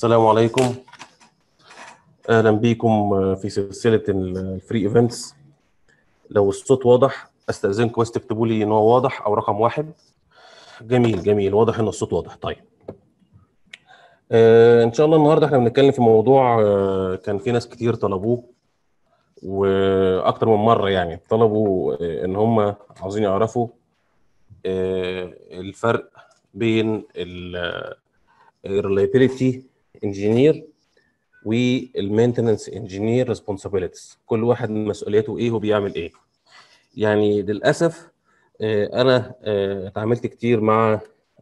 السلام عليكم اهلا بيكم في سلسله الفري ايفنتس لو الصوت واضح استاذنكم بس تكتبوا لي ان هو واضح او رقم واحد جميل جميل واضح ان الصوت واضح طيب آه ان شاء الله النهارده احنا بنتكلم في موضوع آه كان في ناس كتير طلبوه واكتر من مره يعني طلبوا آه ان هم عاوزين يعرفوا آه الفرق بين الريلايبيليتي انجينير والمينتننس انجينير ريسبونسابيلتيز كل واحد مسؤوليته ايه وبيعمل ايه يعني للاسف انا اتعاملت كتير مع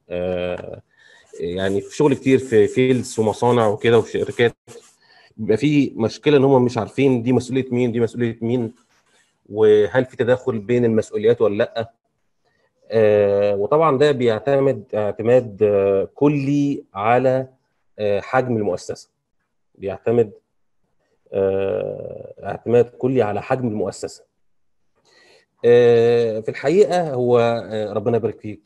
يعني في شغل كتير في فيلدز ومصانع وكده وفي شركات بيبقى في مشكله ان هم مش عارفين دي مسؤوليه مين دي مسؤوليه مين وهل في تداخل بين المسؤوليات ولا لا وطبعا ده بيعتمد اعتماد كلي على حجم المؤسسه بيعتمد اعتماد كلي على حجم المؤسسه في الحقيقه هو ربنا يبارك فيك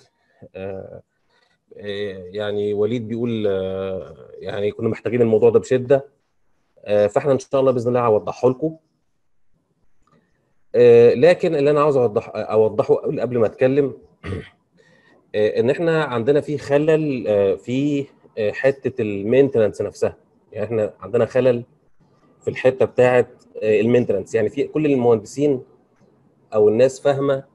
يعني وليد بيقول يعني كنا محتاجين الموضوع ده بشده فاحنا ان شاء الله باذن الله هوضحه لكم لكن اللي انا عاوز اوضح اوضحه قبل ما اتكلم ان احنا عندنا في خلل في حته المينتننس نفسها يعني احنا عندنا خلل في الحته بتاعه المينتننس يعني في كل المهندسين او الناس فاهمه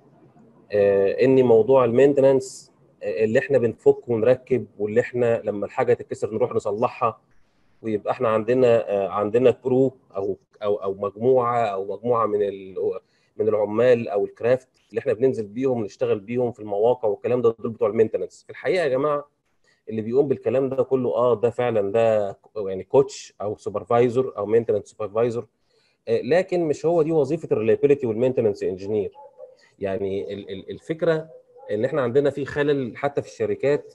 ان موضوع المينتننس اللي احنا بنفك ونركب واللي احنا لما الحاجه تتكسر نروح نصلحها ويبقى احنا عندنا عندنا كرو او او او مجموعه او مجموعه من من العمال او الكرافت اللي احنا بننزل بيهم نشتغل بيهم في المواقع والكلام ده دول بتوع المينتننس في الحقيقه يا جماعه اللي بيقوم بالكلام ده كله اه ده فعلا ده يعني كوتش او سوبرفايزر او مينتننس سوبرفايزر لكن مش هو دي وظيفه الريلابيلتي والمينتننس انجينير يعني الفكره ان احنا عندنا في خلل حتى في الشركات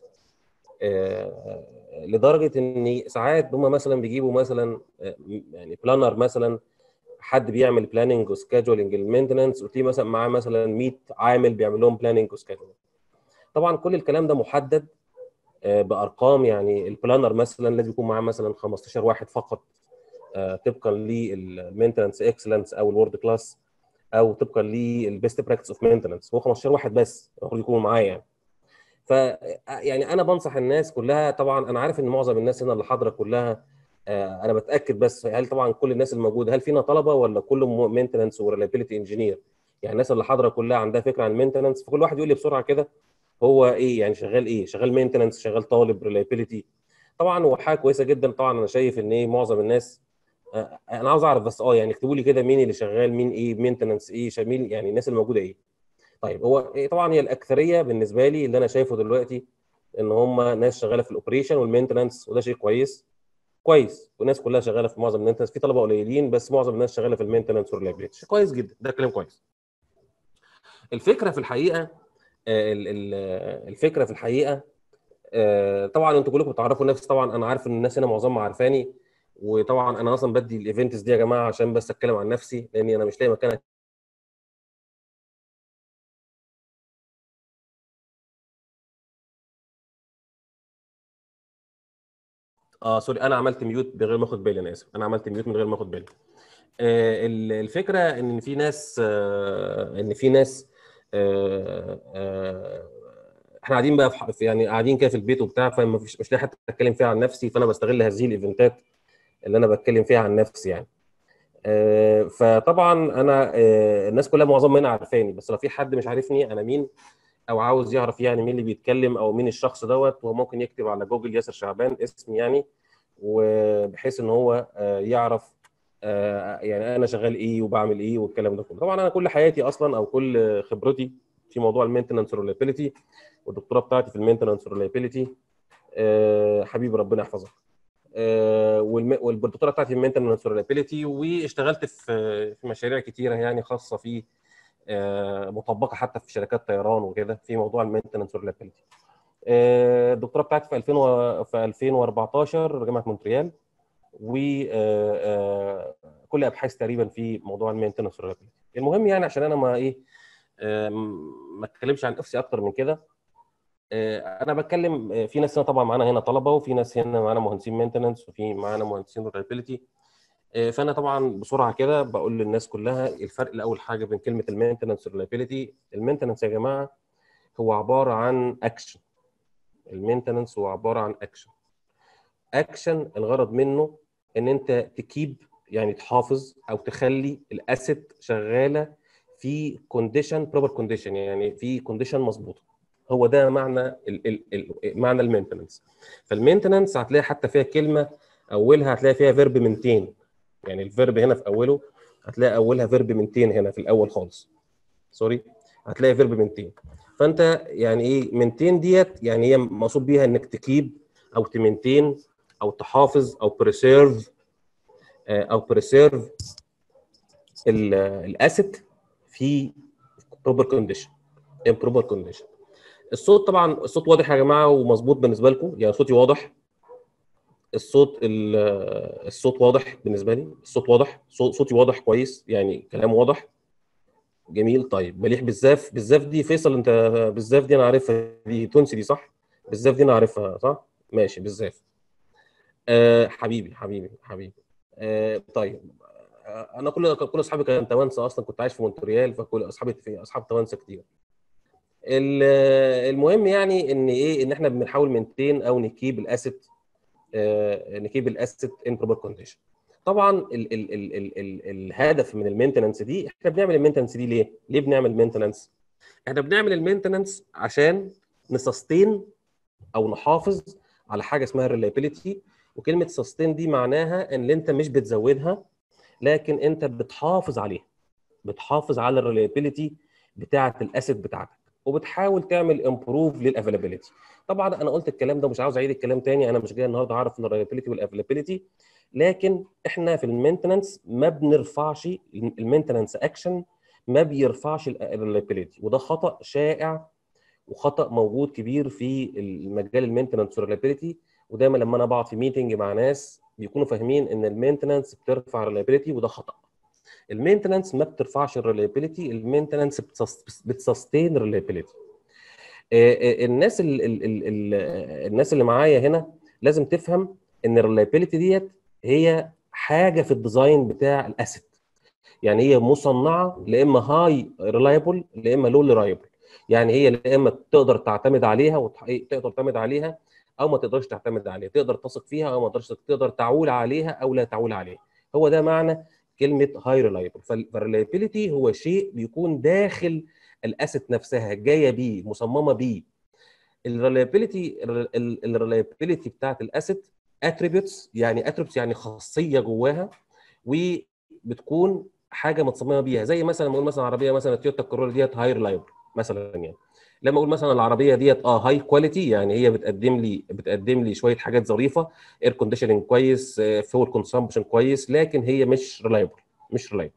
آه لدرجه ان ساعات هم مثلا بيجيبوا مثلا يعني بلانر مثلا حد بيعمل بلاننج وسكادجولينج المينتننس وتلاقيه مثلا معاه مثلا 100 عامل بيعمل لهم بلاننج وسكادجولينج طبعا كل الكلام ده محدد بارقام يعني البلانر مثلا لازم يكون معاه مثلا 15 واحد فقط طبقا للمينتننس اكسلنس او الورد كلاس او طبقا للبيست براكتس اوف مينتننس هو 15 واحد بس المفروض يكونوا معاه يعني ف يعني انا بنصح الناس كلها طبعا انا عارف ان معظم الناس هنا اللي حاضره كلها انا بتاكد بس هل طبعا كل الناس الموجوده هل فينا طلبه ولا كله مينتننس وريلابيلتي انجينير يعني الناس اللي حاضره كلها عندها فكره عن المينتننس فكل واحد يقول لي بسرعه كده هو ايه يعني شغال ايه شغال مينتننس شغال طالب ريلابيلتي طبعا هو حاجه كويسه جدا طبعا انا شايف ان ايه معظم الناس انا عاوز اعرف بس اه يعني اكتبوا لي كده مين اللي شغال مين ايه مينتننس ايه مين يعني الناس الموجوده ايه طيب هو إيه طبعا هي الاكثريه بالنسبه لي اللي انا شايفه دلوقتي ان هم ناس شغاله في الاوبريشن والمينتننس وده شيء كويس كويس والناس كلها شغاله في معظم المينتننس في طلبه قليلين بس معظم الناس شغاله في المينتننس والريلابيلتي كويس جدا ده كلام كويس الفكره في الحقيقه الفكره في الحقيقه طبعا انتوا كلكم بتعرفوا نفس طبعا انا عارف ان الناس هنا معظمها عارفاني وطبعا انا اصلا بدي الايفنتس دي يا جماعه عشان بس اتكلم عن نفسي لاني انا مش لاقي مكان اه سوري انا عملت ميوت بغير ما اخد بالي انا اسف انا عملت ميوت من غير ما اخد بالي آه الفكره ان في ناس آه ان في ناس آه آه احنا قاعدين بقى في يعني قاعدين كده في البيت وبتاع فما فيش مش لاقي حتى اتكلم فيها عن نفسي فانا بستغل هذه الايفنتات اللي انا بتكلم فيها عن نفسي يعني آه فطبعا انا آه الناس كلها معظمها هنا عارفاني بس لو في حد مش عارفني انا مين او عاوز يعرف يعني مين اللي بيتكلم او مين الشخص دوت هو ممكن يكتب على جوجل ياسر شعبان اسمي يعني وبحيث ان هو يعرف يعني انا شغال ايه وبعمل ايه والكلام ده كله طبعا انا كل حياتي اصلا او كل خبرتي في موضوع المينتننس ريلابيلتي والدكتوراه بتاعتي في المينتننس ريلابيلتي حبيبي ربنا يحفظك والدكتوراه بتاعتي في المينتننس ريلابيلتي واشتغلت في في مشاريع كتيره يعني خاصه في مطبقه حتى في شركات طيران وكده في موضوع المينتننس ريلابيلتي الدكتوراه بتاعتي في 2000 و... في 2014 جامعه مونتريال و كل ابحاث تقريبا في موضوع المينتننس ريلابيلتي المهم يعني عشان انا ما ايه ما اتكلمش عن نفسي اكتر من كده انا بتكلم في ناس هنا طبعا معانا هنا طلبه وفي ناس هنا معانا مهندسين مينتننس وفي معانا مهندسين ريلابيلتي فانا طبعا بسرعه كده بقول للناس كلها الفرق الاول حاجه بين كلمه المينتننس والريلابيلتي المينتننس يا جماعه هو عباره عن اكشن المينتننس هو عباره عن اكشن اكشن الغرض منه ان انت تكيب يعني تحافظ او تخلي الاسيت شغاله في كونديشن بروبر كونديشن يعني في كونديشن مظبوطه هو ده معنى ال ال ال معنى المينتننس فالمينتننس هتلاقي حتى فيها كلمه اولها هتلاقي فيها فيرب منتين يعني الفيرب هنا في اوله هتلاقي اولها فيرب منتين هنا في الاول خالص سوري هتلاقي فيرب منتين فانت يعني ايه منتين ديت يعني هي مقصود بيها انك تكيب او تمنتين او تحافظ او بريسيرف او بريسيرف الاسيت في بروبر كونديشن ان بروبر كونديشن الصوت طبعا الصوت واضح يا جماعه ومظبوط بالنسبه لكم يعني صوتي واضح الصوت الصوت واضح بالنسبه لي الصوت واضح صوتي واضح كويس يعني كلام واضح جميل طيب مليح بالزاف بالزاف دي فيصل انت بالزاف دي انا عارفها دي تونسي دي صح بالزاف دي انا عارفها صح ماشي بالزاف أه حبيبي حبيبي حبيبي أه طيب أه انا كل كل اصحابي كانوا توانسه اصلا كنت عايش في مونتريال فكل اصحابي في اصحاب توانسه كتير المهم يعني ان ايه ان احنا بنحاول منتين او نكيب الاسيت أه نكيب الاسيت ان بروبر كونديشن طبعا ال ال ال ال ال الهدف من المينتننس دي احنا بنعمل المينتننس دي ليه؟ ليه بنعمل مينتننس؟ احنا بنعمل المينتننس عشان نسستين او نحافظ على حاجه اسمها الريلابيلتي وكلمه سستين دي معناها ان انت مش بتزودها لكن انت بتحافظ عليها بتحافظ على الريلابيلتي بتاعه الاسيت بتاعتك وبتحاول تعمل امبروف للافيلابيلتي طبعا انا قلت الكلام ده مش عاوز اعيد الكلام تاني انا مش جاي النهارده اعرف ان الريلابيلتي والافيلابيلتي لكن احنا في المينتننس ما بنرفعش المينتننس اكشن ما بيرفعش الريلابيلتي وده خطا شائع وخطا موجود كبير في المجال المينتننس والريلابيلتي ودايما لما انا بقعد في ميتنج مع ناس بيكونوا فاهمين ان المينتننس بترفع الريلابيلتي وده خطا المينتننس ما بترفعش الريلابيلتي المينتننس بتسستين الريلابيلتي الناس ال ال ال الناس اللي معايا هنا لازم تفهم ان الريلابيلتي ديت هي حاجه في الديزاين بتاع الاسيت يعني هي مصنعه لا اما هاي ريلايبل لا اما لو ريلايبل يعني هي لا اما تقدر تعتمد عليها وتقدر تعتمد عليها او ما تقدرش تعتمد عليها تقدر تثق فيها او ما تقدرش تقدر تعول عليها او لا تعول عليها هو ده معنى كلمه هاي ريلايبل فالريلايبيليتي هو شيء بيكون داخل الاسيت نفسها جايه بيه مصممه بيه الريلايبيليتي الريلايبيليتي بتاعت الاسيت اتريبيوتس يعني اتريبيوتس يعني خاصيه جواها وبتكون حاجه متصممه بيها زي مثلا لما اقول مثلا عربيه مثلا تويوتا كورولا ديت هاي ريلايبل مثلا يعني لما اقول مثلا العربيه ديت اه هاي كواليتي يعني هي بتقدم لي بتقدم لي شويه حاجات ظريفه اير كونديشننج كويس فول كونسامبشن كويس لكن هي مش ريلايبل مش ريلايبل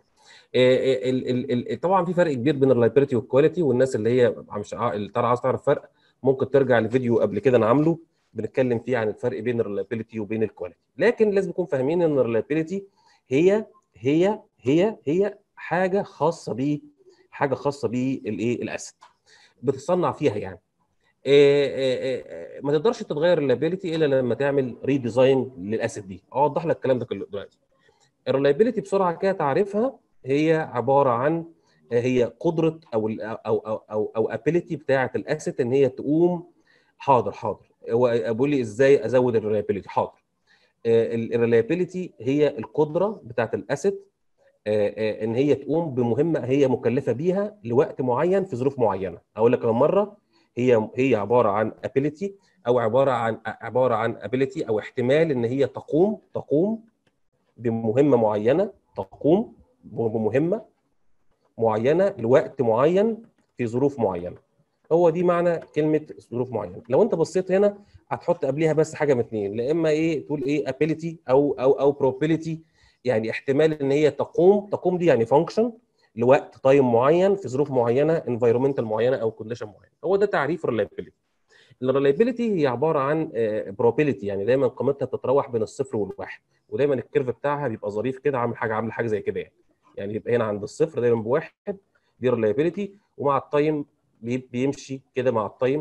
طبعا في فرق كبير بين الريلايبيلتي والكواليتي والناس اللي هي مش اللي عايز تعرف فرق ممكن ترجع لفيديو قبل كده انا عامله بنتكلم فيه عن الفرق بين الريلابيلتي وبين الكواليتي لكن لازم نكون فاهمين ان الريلابيلتي هي هي هي هي حاجه خاصه ب حاجه خاصه بالايه الاسيت بتصنع فيها يعني إيه إيه إيه ما تقدرش تتغير الريلابيلتي الا لما تعمل ريديزاين للاسيت دي اوضح لك الكلام ده كله دلوقتي الريلابيلتي بسرعه كده تعريفها هي عباره عن هي قدره او او او او, أو ابيليتي بتاعه الاسيت ان هي تقوم حاضر حاضر هو بيقول لي ازاي ازود الريلابيلتي حاضر الريلابيلتي هي القدره بتاعت الاسيت ان هي تقوم بمهمه هي مكلفه بيها لوقت معين في ظروف معينه اقول لك مره هي هي عباره عن ابيليتي او عباره عن عباره عن ابيليتي او احتمال ان هي تقوم تقوم بمهمه معينه تقوم بمهمه معينه لوقت معين في ظروف معينه هو دي معنى كلمه ظروف معينه لو انت بصيت هنا هتحط قبليها بس حاجه من اثنين لا اما ايه تقول ايه ابيليتي او او او probability يعني احتمال ان هي تقوم تقوم دي يعني فانكشن لوقت تايم معين في ظروف معينه انفايرمنتال معينه او كونديشن معين هو ده تعريف الريلايبيليتي الريلايبيليتي هي عباره عن probability يعني دايما قيمتها بتتراوح بين الصفر والواحد ودايما الكيرف بتاعها بيبقى ظريف كده عامل حاجه عامل حاجه زي كده يعني يعني يبقى هنا عند الصفر دايما بواحد دي الريلايبيليتي ومع التايم بيمشي كده مع التايم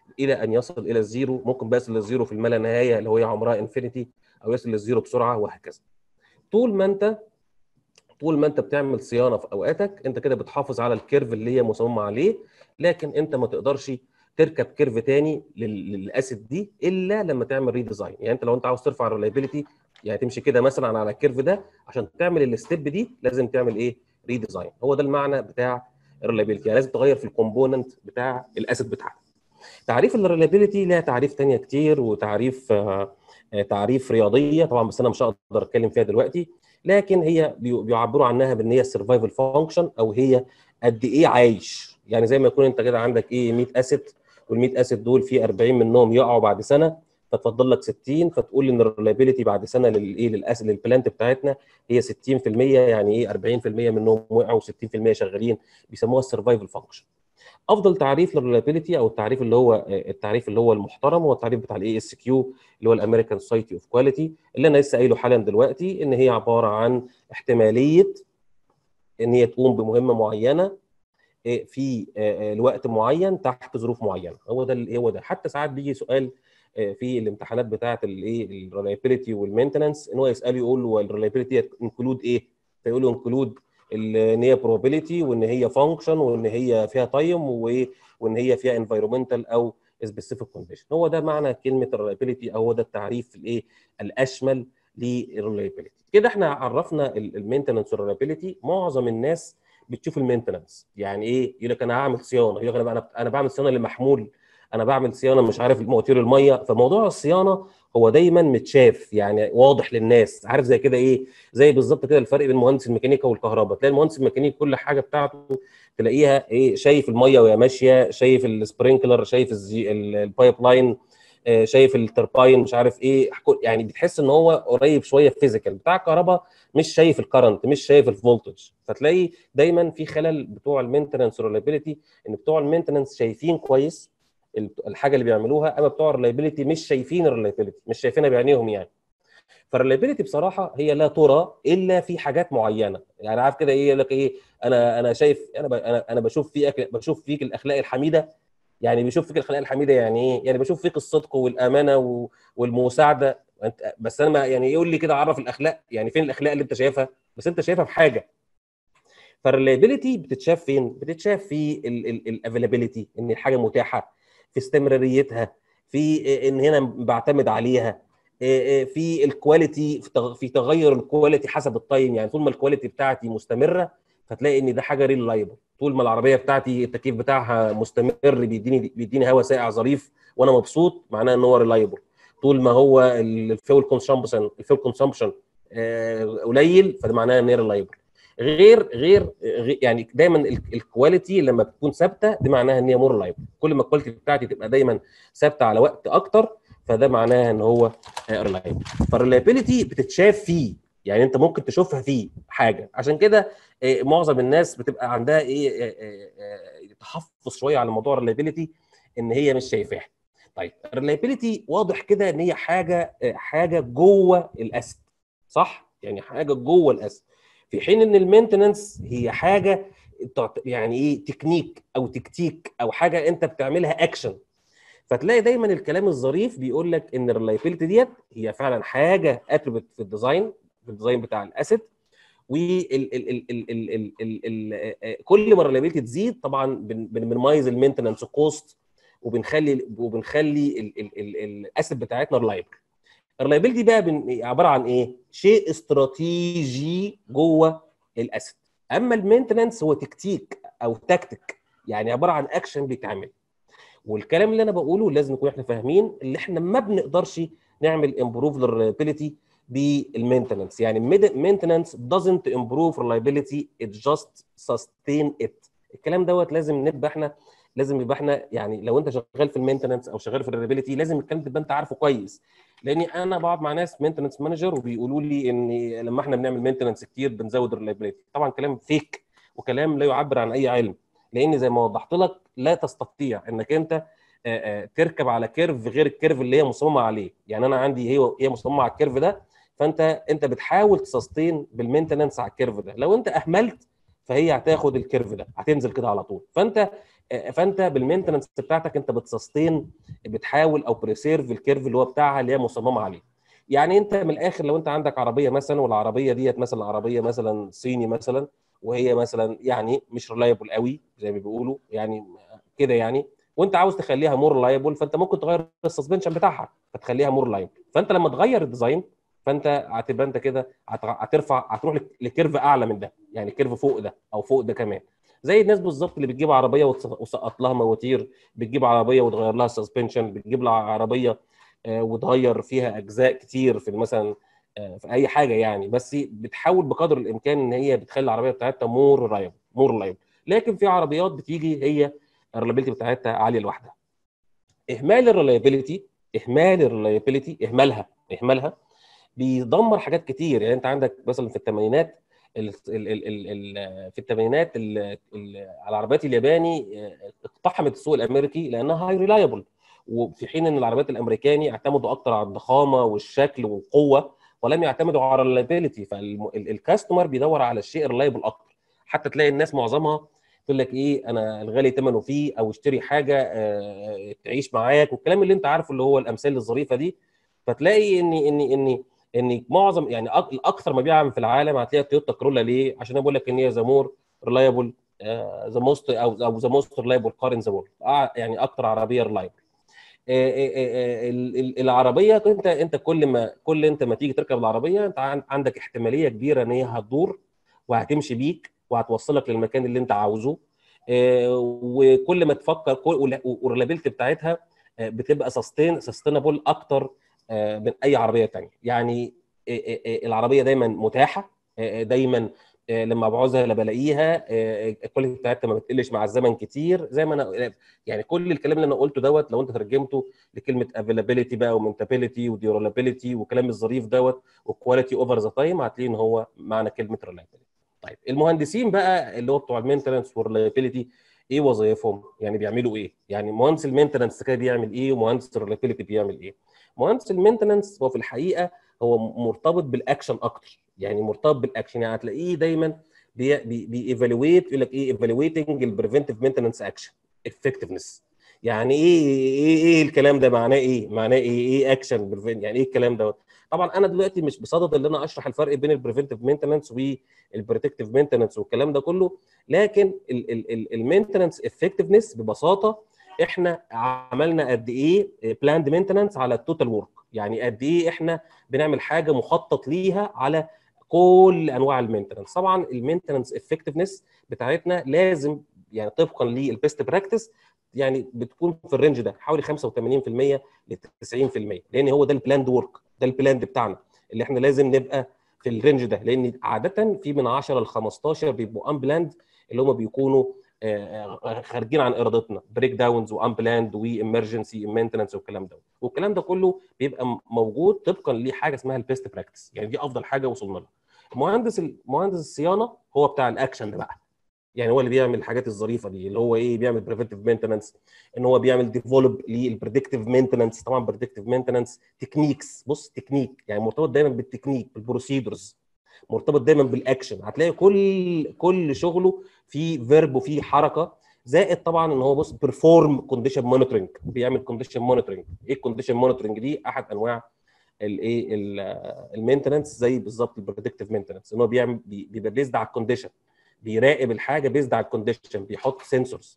الى ان يصل الى الزيرو ممكن بقى يصل للزيرو في الما نهايه اللي هي عمرها انفينيتي او يصل للزيرو بسرعه وهكذا طول ما انت طول ما انت بتعمل صيانه في اوقاتك انت كده بتحافظ على الكيرف اللي هي مصممه عليه لكن انت ما تقدرش تركب كيرف تاني للاسيد دي الا لما تعمل ريديزاين يعني انت لو انت عاوز ترفع الريلايبيلتي يعني تمشي كده مثلا على الكيرف ده عشان تعمل الستيب دي لازم تعمل ايه ريديزاين هو ده المعنى بتاع الريلايبيلتي يعني لازم تغير في الكومبوننت بتاع الاسيد بتاعك تعريف الريلايبيلتي لها تعريف ثانيه كتير وتعريف آه تعريف رياضيه طبعا بس انا مش هقدر اتكلم فيها دلوقتي لكن هي بيعبروا عنها بان هي السرفايفل فانكشن او هي قد ايه عايش يعني زي ما يكون انت كده عندك ايه 100 اسيد وال 100 اسيد دول في 40 منهم يقعوا بعد سنه فتفضل لك 60 فتقول ان الريلابيلتي بعد سنه للايه للاسيد للبلانت بتاعتنا هي 60% يعني ايه 40% منهم وقعوا و60% شغالين بيسموها السرفايفل فانكشن افضل تعريف للريلابيلتي او التعريف اللي هو التعريف اللي هو المحترم هو التعريف بتاع الاي اس كيو اللي هو الامريكان سوسايتي اوف كواليتي اللي انا لسه قايله حالا دلوقتي ان هي عباره عن احتماليه ان هي تقوم بمهمه معينه في الوقت معين تحت ظروف معينه هو ده هو ده حتى ساعات بيجي سؤال في الامتحانات بتاعه الايه الريلابيلتي والمينتننس ان هو يسال يقول هو الريلابيلتي انكلود ايه فيقول له انكلود ان هي probability وان هي فانكشن وان هي فيها تايم وان هي فيها انفايرمنتال او سبيسيفيك كونديشن هو ده معنى كلمه الريلابيلتي او هو ده التعريف الايه الاشمل للريلابيلتي كده احنا عرفنا المينتننس والريلابيلتي معظم الناس بتشوف المينتننس يعني ايه يقول لك انا هعمل صيانه يقول لك انا انا بعمل صيانه لمحمول انا بعمل صيانه مش عارف مواتير الميه فموضوع الصيانه هو دايما متشاف يعني واضح للناس عارف زي كده ايه زي بالظبط كده الفرق بين مهندس الميكانيكا والكهرباء تلاقي المهندس الميكانيكي كل حاجه بتاعته تلاقيها ايه شايف الميه وهي ماشيه شايف السبرينكلر شايف البايب لاين شايف الترباين مش عارف ايه يعني بتحس ان هو قريب شويه فيزيكال بتاع الكهرباء مش شايف الكرنت مش شايف الفولتج فتلاقي دايما في خلل بتوع المينتننس والريلابيلتي ان بتوع المينتننس شايفين كويس الحاجه اللي بيعملوها اما بتوع الريلابيلتي مش شايفين الريلابيلتي مش شايفينها بعينيهم يعني فالريلابيلتي بصراحه هي لا ترى الا في حاجات معينه يعني عارف كده ايه يقول لك ايه انا انا شايف انا ب... انا انا بشوف فيك بشوف فيك الاخلاق الحميده يعني بيشوف فيك الاخلاق الحميده يعني ايه يعني بشوف فيك الصدق والامانه و... والمساعده انت بس انا ما يعني يقول لي كده عرف الاخلاق يعني فين الاخلاق اللي انت شايفها بس انت شايفها في حاجه فالريلابيلتي بتتشاف فين بتتشاف في الافيلابيلتي ان الحاجه متاحه في استمراريتها في ان هنا بعتمد عليها في الكواليتي في تغير الكواليتي حسب التايم يعني طول ما الكواليتي بتاعتي مستمره فتلاقي ان ده حاجه ريلايبل طول ما العربيه بتاعتي التكييف بتاعها مستمر بيديني بيديني هواء ساقع ظريف وانا مبسوط معناه ان هو ريلايبل طول ما هو الفيول كونسامبشن الفيول كونسامبشن قليل فده معناه ان هي ريلايبل غير غير يعني دايما الكواليتي لما بتكون ثابته دي معناها ان هي مور لايف كل ما الكواليتي بتاعتي تبقى دايما ثابته على وقت اكتر فده معناها ان هو ريلايبل فالريلايبيليتي بتتشاف فيه يعني انت ممكن تشوفها فيه حاجه عشان كده معظم الناس بتبقى عندها ايه تحفظ شويه على موضوع الريلايبيليتي ان هي مش شايفاها طيب الريلايبيليتي واضح كده ان هي حاجه حاجه جوه الاسد صح يعني حاجه جوه الاسد في حين ان المينتننس هي حاجه يعني ايه تكنيك او تكتيك او حاجه انت بتعملها اكشن فتلاقي دايما الكلام الظريف بيقول لك ان الريلايبيلتي ديت هي فعلا حاجه اتربت في الديزاين في الديزاين بتاع الاسيت و كل ما الريلايبيلتي تزيد طبعا بنميز المينتننس كوست وبنخلي وبنخلي الاسيت بتاعتنا ريلايبل الريلايبيلتي بقى عباره عن ايه؟ شيء استراتيجي جوه الاسيت اما المينتننس هو تكتيك او تكتيك يعني عباره عن اكشن بيتعمل والكلام اللي انا بقوله لازم نكون احنا فاهمين اللي احنا ما بنقدرش نعمل امبروف للريلايبيلتي بالمينتننس يعني مينتننس doesn't improve reliability it just sustain it الكلام دوت لازم نبقى احنا لازم يبقى احنا يعني لو انت شغال في المينتننس او شغال في الريلابيلتي لازم الكلام تبقى انت عارفه كويس لاني انا بقعد مع ناس مينتننس مانجر وبيقولوا لي ان لما احنا بنعمل مينتننس كتير بنزود الريلابيلتي طبعا كلام فيك وكلام لا يعبر عن اي علم لان زي ما وضحت لك لا تستطيع انك انت تركب على كيرف غير الكيرف اللي هي مصممه عليه يعني انا عندي هي هي مصممه على الكيرف ده فانت انت بتحاول تسستين بالمينتننس على الكيرف ده لو انت اهملت فهي هتاخد الكيرف ده هتنزل كده على طول فانت فانت بالمينتنس بتاعتك انت بتسستين بتحاول او بريسيرف الكيرف اللي هو بتاعها اللي هي مصممه عليه يعني انت من الاخر لو انت عندك عربيه مثلا والعربيه ديت مثلا عربيه مثلا صيني مثلا وهي مثلا يعني مش ريلايبل قوي زي ما بيقولوا يعني كده يعني وانت عاوز تخليها مور ريلايبل فانت ممكن تغير السسبنشن بتاعها فتخليها مور ريلايبل فانت لما تغير الديزاين فانت هتبقى انت كده هترفع هتروح لكيرف اعلى من ده يعني كيرف فوق ده او فوق ده كمان زي الناس بالظبط اللي بتجيب عربيه وتسقط لها مواتير بتجيب عربيه وتغير لها السسبنشن بتجيب لها عربيه وتغير فيها اجزاء كتير في مثلا في اي حاجه يعني بس بتحاول بقدر الامكان ان هي بتخلي العربيه بتاعتها مور رايب مور لايب لكن في عربيات بتيجي هي الريلابيلتي بتاعتها عاليه لوحدها اهمال الريلابيلتي اهمال الريلابيلتي اهمالها اهمالها بيدمر حاجات كتير يعني انت عندك مثلا في الثمانينات ال ال ال ال في الثمانينات العربيات الياباني اقتحمت السوق الامريكي لانها هاي ريلايبل وفي حين ان العربيات الامريكاني اعتمدوا اكتر على الضخامه والشكل والقوه ولم يعتمدوا على الريلايبيلتي فالكاستمر بيدور على الشيء الريلايبل اكتر حتى تلاقي الناس معظمها تقول لك ايه انا الغالي ثمنه فيه او اشتري حاجه تعيش معاك والكلام اللي انت عارفه اللي هو الامثال الظريفه دي فتلاقي ان ان ان ان معظم يعني الاكثر مبيعا في العالم هتلاقي تويوتا كرولا ليه؟ عشان انا بقول لك ان هي ذا مور ريلايبل ذا موست او او ذا موست ريلايبل كار ان ذا وورلد يعني اكثر عربيه ريلايبل العربيه انت انت كل ما كل انت ما تيجي تركب العربيه انت عندك احتماليه كبيره ان هي هتدور وهتمشي بيك وهتوصلك للمكان اللي انت عاوزه وكل ما تفكر والريلابيلتي بتاعتها بتبقى سستين سستينابل اكتر من اي عربيه ثانيه يعني العربيه دايما متاحه دايما لما بعوزها لا بلاقيها الكواليتي بتاعتها ما بتقلش مع الزمن كتير زي ما انا يعني كل الكلام اللي انا قلته دوت لو انت ترجمته لكلمه افيلابيلتي بقى ومنتابيلتي وديورابيلتي والكلام الظريف دوت والكواليتي اوفر ذا تايم هتلاقيه ان هو معنى كلمه ريلايبيلتي طيب المهندسين بقى اللي هو بتوع المينتنس والريلايبيلتي ايه وظائفهم؟ يعني بيعملوا ايه؟ يعني مهندس المينتنس كده بيعمل ايه ومهندس الريلايبيلتي بيعمل ايه؟ مهندس المينتنس هو في الحقيقه هو مرتبط بالاكشن اكتر يعني مرتبط بالاكشن يعني هتلاقيه دايما بييفالويت يقول لك ايه ايفالويتنج البريفنتيف مينتنس اكشن افكتفنس يعني ايه ايه ايه الكلام ده معناه ايه؟ معناه ايه؟ ايه اكشن يعني ايه الكلام دوت؟ طبعا انا دلوقتي مش بصدد ان انا اشرح الفرق بين البريفنتيف مينتنس والبريتكتيف مينتنس والكلام ده كله لكن المينتنس افكتفنس ببساطه احنا عملنا قد ايه بلاند مينتنس على التوتال ورك يعني قد ايه احنا بنعمل حاجه مخطط ليها على كل انواع المينتنس طبعا المينتنس افكتفنس بتاعتنا لازم يعني طبقا للبيست براكتس يعني بتكون في الرينج ده حوالي 85% ل 90% لان هو ده البلاند ورك ده البلاند بتاعنا اللي احنا لازم نبقى في الرينج ده لان عاده في من 10 ل 15 بيبقوا ان بلاند اللي هم بيكونوا خارجين عن ارادتنا بريك داونز وان بلاند وامرجنسي مينتنس والكلام ده والكلام ده كله بيبقى موجود طبقا لحاجه اسمها البيست براكتس يعني دي افضل حاجه وصلنا لها مهندس مهندس الصيانه هو بتاع الاكشن ده بقى يعني هو اللي بيعمل الحاجات الظريفه دي اللي هو ايه بيعمل بريفنتيف مينتنس ان هو بيعمل ديفلوب للبريدكتيف مينتنس طبعا بريدكتيف مينتنس تكنيكس بص تكنيك يعني مرتبط دايما بالتكنيك بالبروسيدرز مرتبط دايما بالاكشن هتلاقي كل كل شغله في فيرب وفي حركه زائد طبعا ان هو بص بيرفورم كونديشن مونيتورنج بيعمل كونديشن مونيتورنج ايه الكونديشن مونيتورنج دي احد انواع الايه المينتنس زي بالظبط البريدكتيف مينتنس ان هو بيعمل بيبقى بيزد على الكونديشن بيراقب الحاجه بيزد على الكونديشن بيحط سنسورز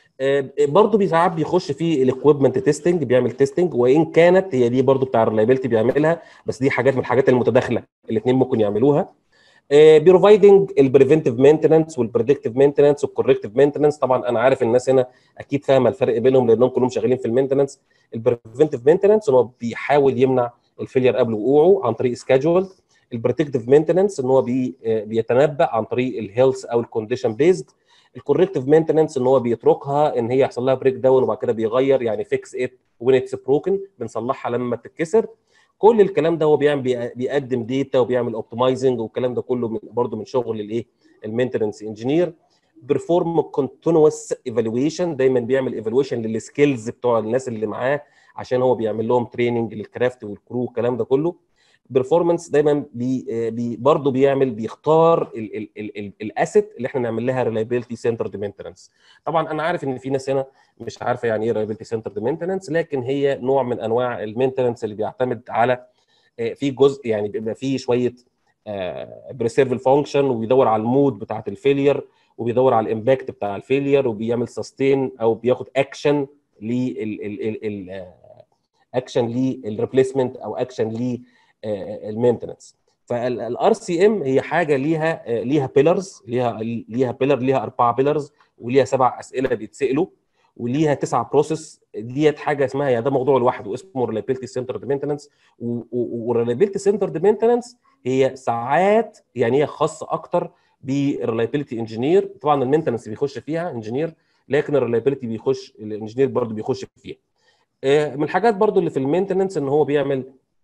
برضه ساعات بيخش في الاكويبمنت تيستنج بيعمل تيستنج وان كانت هي دي برضه بتاع الريلايبيلتي بيعملها بس دي حاجات من الحاجات المتداخله الاثنين ممكن يعملوها بروفايدنج البريفنتيف مينتنس والبريدكتيف مينتنس والكوركتيف مينتنس طبعا انا عارف الناس هنا اكيد فاهمه الفرق بينهم لانهم كلهم شغالين في المينتنس البريفنتيف مينتنس ان هو بيحاول يمنع الفيلير قبل وقوعه عن طريق سكادجول البروتكتيف مينتنس ان هو بي بيتنبا عن طريق الهيلث او الكونديشن بيزد الكوركتيف مينتنس ان هو بيتركها ان هي يحصل لها بريك داون وبعد كده بيغير يعني فيكس ات وين اتس بروكن بنصلحها لما تتكسر كل الكلام ده هو بيعمل بيقدم داتا وبيعمل اوبتمايزنج والكلام ده كله من برضه من شغل الايه المينتنس انجينير بيرفورم كونتينوس ايفالويشن دايما بيعمل ايفالويشن للسكيلز بتوع الناس اللي معاه عشان هو بيعمل لهم تريننج للكرافت والكرو والكلام ده كله بيرفورمانس دايما بي بي برضه بيعمل بيختار الاسيت اللي احنا نعمل لها ريلايبيلتي سنترد مينتننس طبعا انا عارف ان في ناس هنا مش عارفه يعني ايه ريلايبيلتي سنترد مينتننس لكن هي نوع من انواع المينتننس اللي بيعتمد على في جزء يعني بيبقى فيه شويه بريسيرف الفانكشن وبيدور على المود بتاعت الفيلير وبيدور على الامباكت بتاع الفيلير وبيعمل سستين او بياخد اكشن لل اكشن للريبليسمنت او اكشن للمينتننس فالار سي ام هي حاجه ليها ليها بيلرز ليها ليها بيلر ليها اربعه بيلرز وليها سبع اسئله بيتسالوا وليها تسعه بروسيس ديت حاجه اسمها يعني ده موضوع لوحده اسمه ريلابيلتي سنترد مينتننس والريلابيلتي سنترد مينتننس هي ساعات يعني هي خاصه اكتر بالريلابيلتي انجينير طبعا المينتننس بيخش فيها انجينير لكن الريلابيلتي بيخش الانجينير برضه بيخش فيها من الحاجات برضه اللي في المينتننس ان هو بيعمل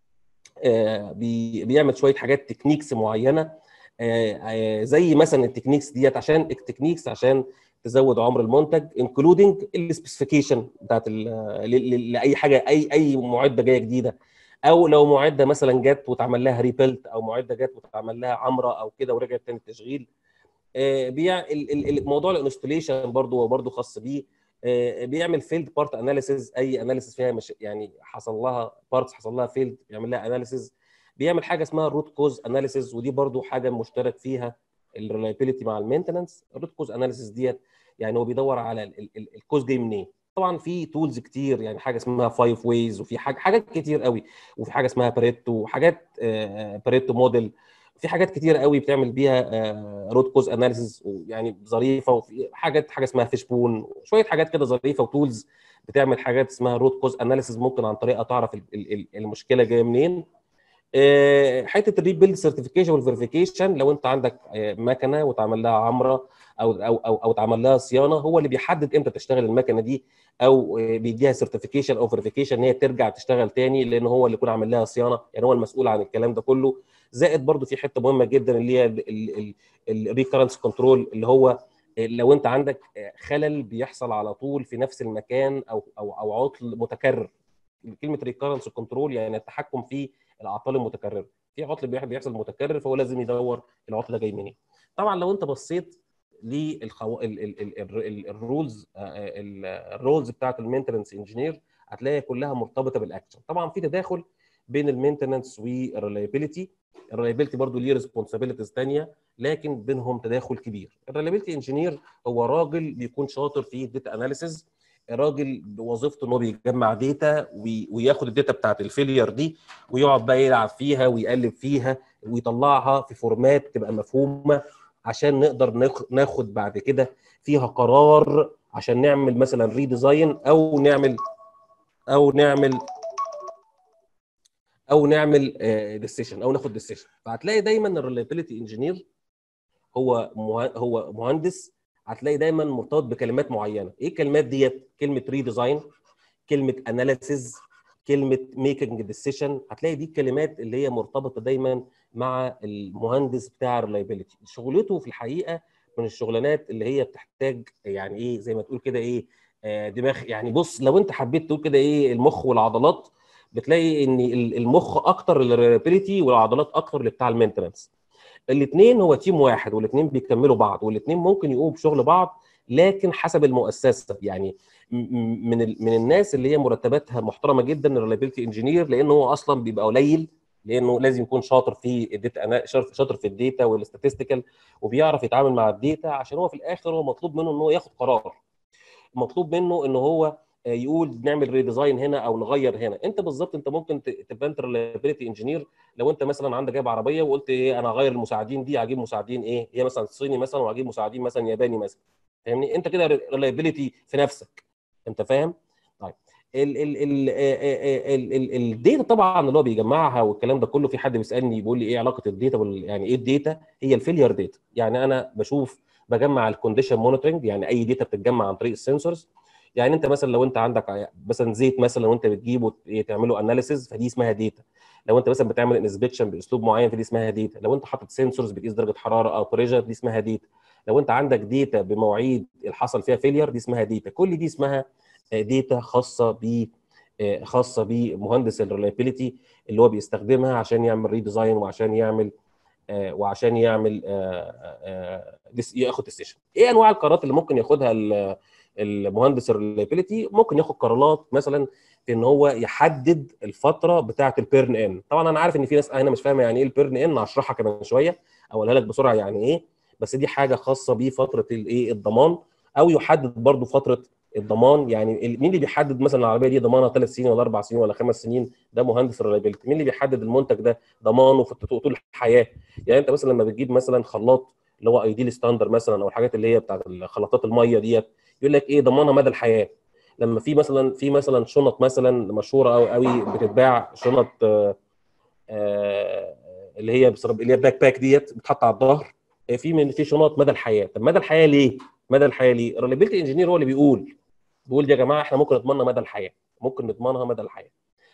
بيعمل شويه حاجات تكنيكس معينه زي مثلا التكنيكس ديت عشان التكنيكس عشان تزود عمر المنتج انكلودنج السبيسيفيكيشن بتاعت لاي حاجه اي اي معده جايه جديده او لو معده مثلا جت واتعمل لها ريبلت او معده جت واتعمل لها عمره او كده ورجعت تاني التشغيل بيع موضوع الانستليشن برضه هو برضه خاص بيه بيعمل فيلد بارت اناليسيز اي اناليسيز فيها مش يعني حصل لها بارتس حصل لها فيلد بيعمل لها اناليسيز بيعمل حاجه اسمها روت كوز اناليسيز ودي برضو حاجه مشترك فيها الريلايبيليتي مع المينتننس الروت كوز اناليسيز ديت يعني هو بيدور على الكوز جاي منين طبعا في تولز كتير يعني حاجه اسمها فايف ويز وفي حاجه حاجات كتير قوي وفي حاجه اسمها باريتو وحاجات باريتو موديل في حاجات كتير قوي بتعمل بيها روت كوز اناليسيز يعني ظريفه وفي حاجات حاجه اسمها فيش بون شويه حاجات كده ظريفه وتولز بتعمل حاجات اسمها روت كوز اناليسيز ممكن عن طريقها تعرف المشكله جايه منين حته الريبيلد سيرتيفيكيشن والفيريفيكيشن لو انت عندك مكنه وتعمل لها عمره او او او او اتعمل لها صيانه هو اللي بيحدد امتى تشتغل المكنه دي او بيديها سيرتيفيكيشن او فيريفيكيشن ان هي ترجع تشتغل تاني لان هو اللي يكون عامل لها صيانه يعني هو المسؤول عن الكلام ده كله زائد برضو في حته مهمه جدا اللي هي الريكرنس كنترول اللي هو لو انت عندك خلل بيحصل على طول في نفس المكان او او او عطل متكرر كلمه ريكرنس كنترول يعني التحكم في الاعطال المتكرره في عطل بيحصل متكرر فهو لازم يدور العطل ده جاي منين طبعا لو انت بصيت للخو... الرولز الرولز بتاعت المينتننس انجينير هتلاقي كلها مرتبطه بالاكشن طبعا في تداخل بين المينتننس والريلايبيليتي الريلايبيليتي برضو ليه ريسبونسابيلتيز ثانيه لكن بينهم تداخل كبير الريلايبيليتي انجينير هو راجل بيكون شاطر في الداتا اناليسيز راجل وظيفته ان هو بيجمع داتا وياخد الداتا بتاعت الفيلير دي ويقعد بقى يلعب فيها ويقلب فيها ويطلعها في فورمات تبقى مفهومه عشان نقدر ناخد بعد كده فيها قرار عشان نعمل مثلا ريديزاين او نعمل او نعمل او نعمل ديسيشن او ناخد ديسيشن فهتلاقي دايما الريلايبيليتي انجينير هو هو مهندس هتلاقي دايما مرتبط بكلمات معينه ايه الكلمات ديت كلمه ريديزاين كلمه اناليسيز كلمه ميكنج ديسيشن هتلاقي دي الكلمات اللي هي مرتبطه دايما مع المهندس بتاع الريلايبيليتي شغلته في الحقيقه من الشغلانات اللي هي بتحتاج يعني ايه زي ما تقول كده ايه آه دماغ يعني بص لو انت حبيت تقول كده ايه المخ والعضلات بتلاقي ان المخ اكتر للريلايبيليتي والعضلات اكتر لبتاع المينتنس الاثنين هو تيم واحد والاثنين بيكملوا بعض والاثنين ممكن يقوموا بشغل بعض لكن حسب المؤسسه يعني من من الناس اللي هي مرتباتها محترمه جدا الريلايبيلتي انجينير لانه هو اصلا بيبقى قليل لانه لازم يكون شاطر في الداتا شاطر في الداتا والاستاتستيكال وبيعرف يتعامل مع الداتا عشان هو في الاخر هو مطلوب منه ان هو ياخد قرار مطلوب منه ان هو يقول نعمل ريديزاين هنا او نغير هنا انت بالظبط انت ممكن تبقى انت ريلابيلتي انجينير لو انت مثلا عندك جايب عربيه وقلت ايه انا هغير المساعدين دي هجيب مساعدين ايه هي مثلا صيني مثلا وهجيب مساعدين مثلا ياباني مثلا فاهمني انت كده ريلابيلتي في نفسك انت فاهم طيب الداتا طبعا اللي هو بيجمعها والكلام ده كله في حد بيسالني بيقول لي ايه علاقه الداتا وال... يعني ايه الداتا هي الفيلير داتا يعني انا بشوف بجمع الكونديشن مونيتورنج يعني اي داتا بتتجمع عن طريق السنسورز يعني انت مثلا لو انت عندك مثلا زيت مثلا لو انت بتجيبه تعمله اناليسيز فدي اسمها داتا لو انت مثلا بتعمل انسبكشن باسلوب معين فدي اسمها داتا لو انت حاطط سنسورز بتقيس درجه حراره او بريشر دي اسمها داتا لو انت عندك داتا بمواعيد اللي حصل فيها فيلير دي اسمها داتا كل دي اسمها داتا خاصه ب خاصه بمهندس الريلايبيليتي اللي هو بيستخدمها عشان يعمل ريديزاين وعشان يعمل وعشان يعمل ياخد ديسيشن ايه انواع القرارات اللي ممكن ياخدها المهندس الريلايبيليتي ممكن ياخد قرارات مثلا في ان هو يحدد الفتره بتاعه البيرن ان طبعا انا عارف ان في ناس هنا مش فاهمه يعني ايه البيرن ان هشرحها كمان شويه اقولها لك بسرعه يعني ايه بس دي حاجه خاصه بفتره الايه الضمان او يحدد برضو فتره الضمان يعني مين اللي بيحدد مثلا العربيه دي ضمانها ثلاث سنين ولا اربع سنين ولا خمس سنين ده مهندس الريلايبيلتي مين اللي بيحدد المنتج ده ضمانه في طول الحياه يعني انت مثلا لما بتجيب مثلا خلاط اللي هو ايديل ستاندر مثلا او الحاجات اللي هي بتاعت خلاطات الميه ديت يقول لك ايه ضمانها مدى الحياه لما في مثلا في مثلا شنط مثلا مشهوره قوي قوي بتتباع شنط آآ آآ اللي هي اللي هي باك باك ديت بتتحط على الظهر في من في شنط مدى الحياه طب مدى الحياه ليه؟ مدى الحياه ليه؟ الريلابيلتي انجينير هو اللي بيقول بيقول يا جماعه احنا ممكن نضمنها مدى الحياه ممكن نضمنها مدى الحياه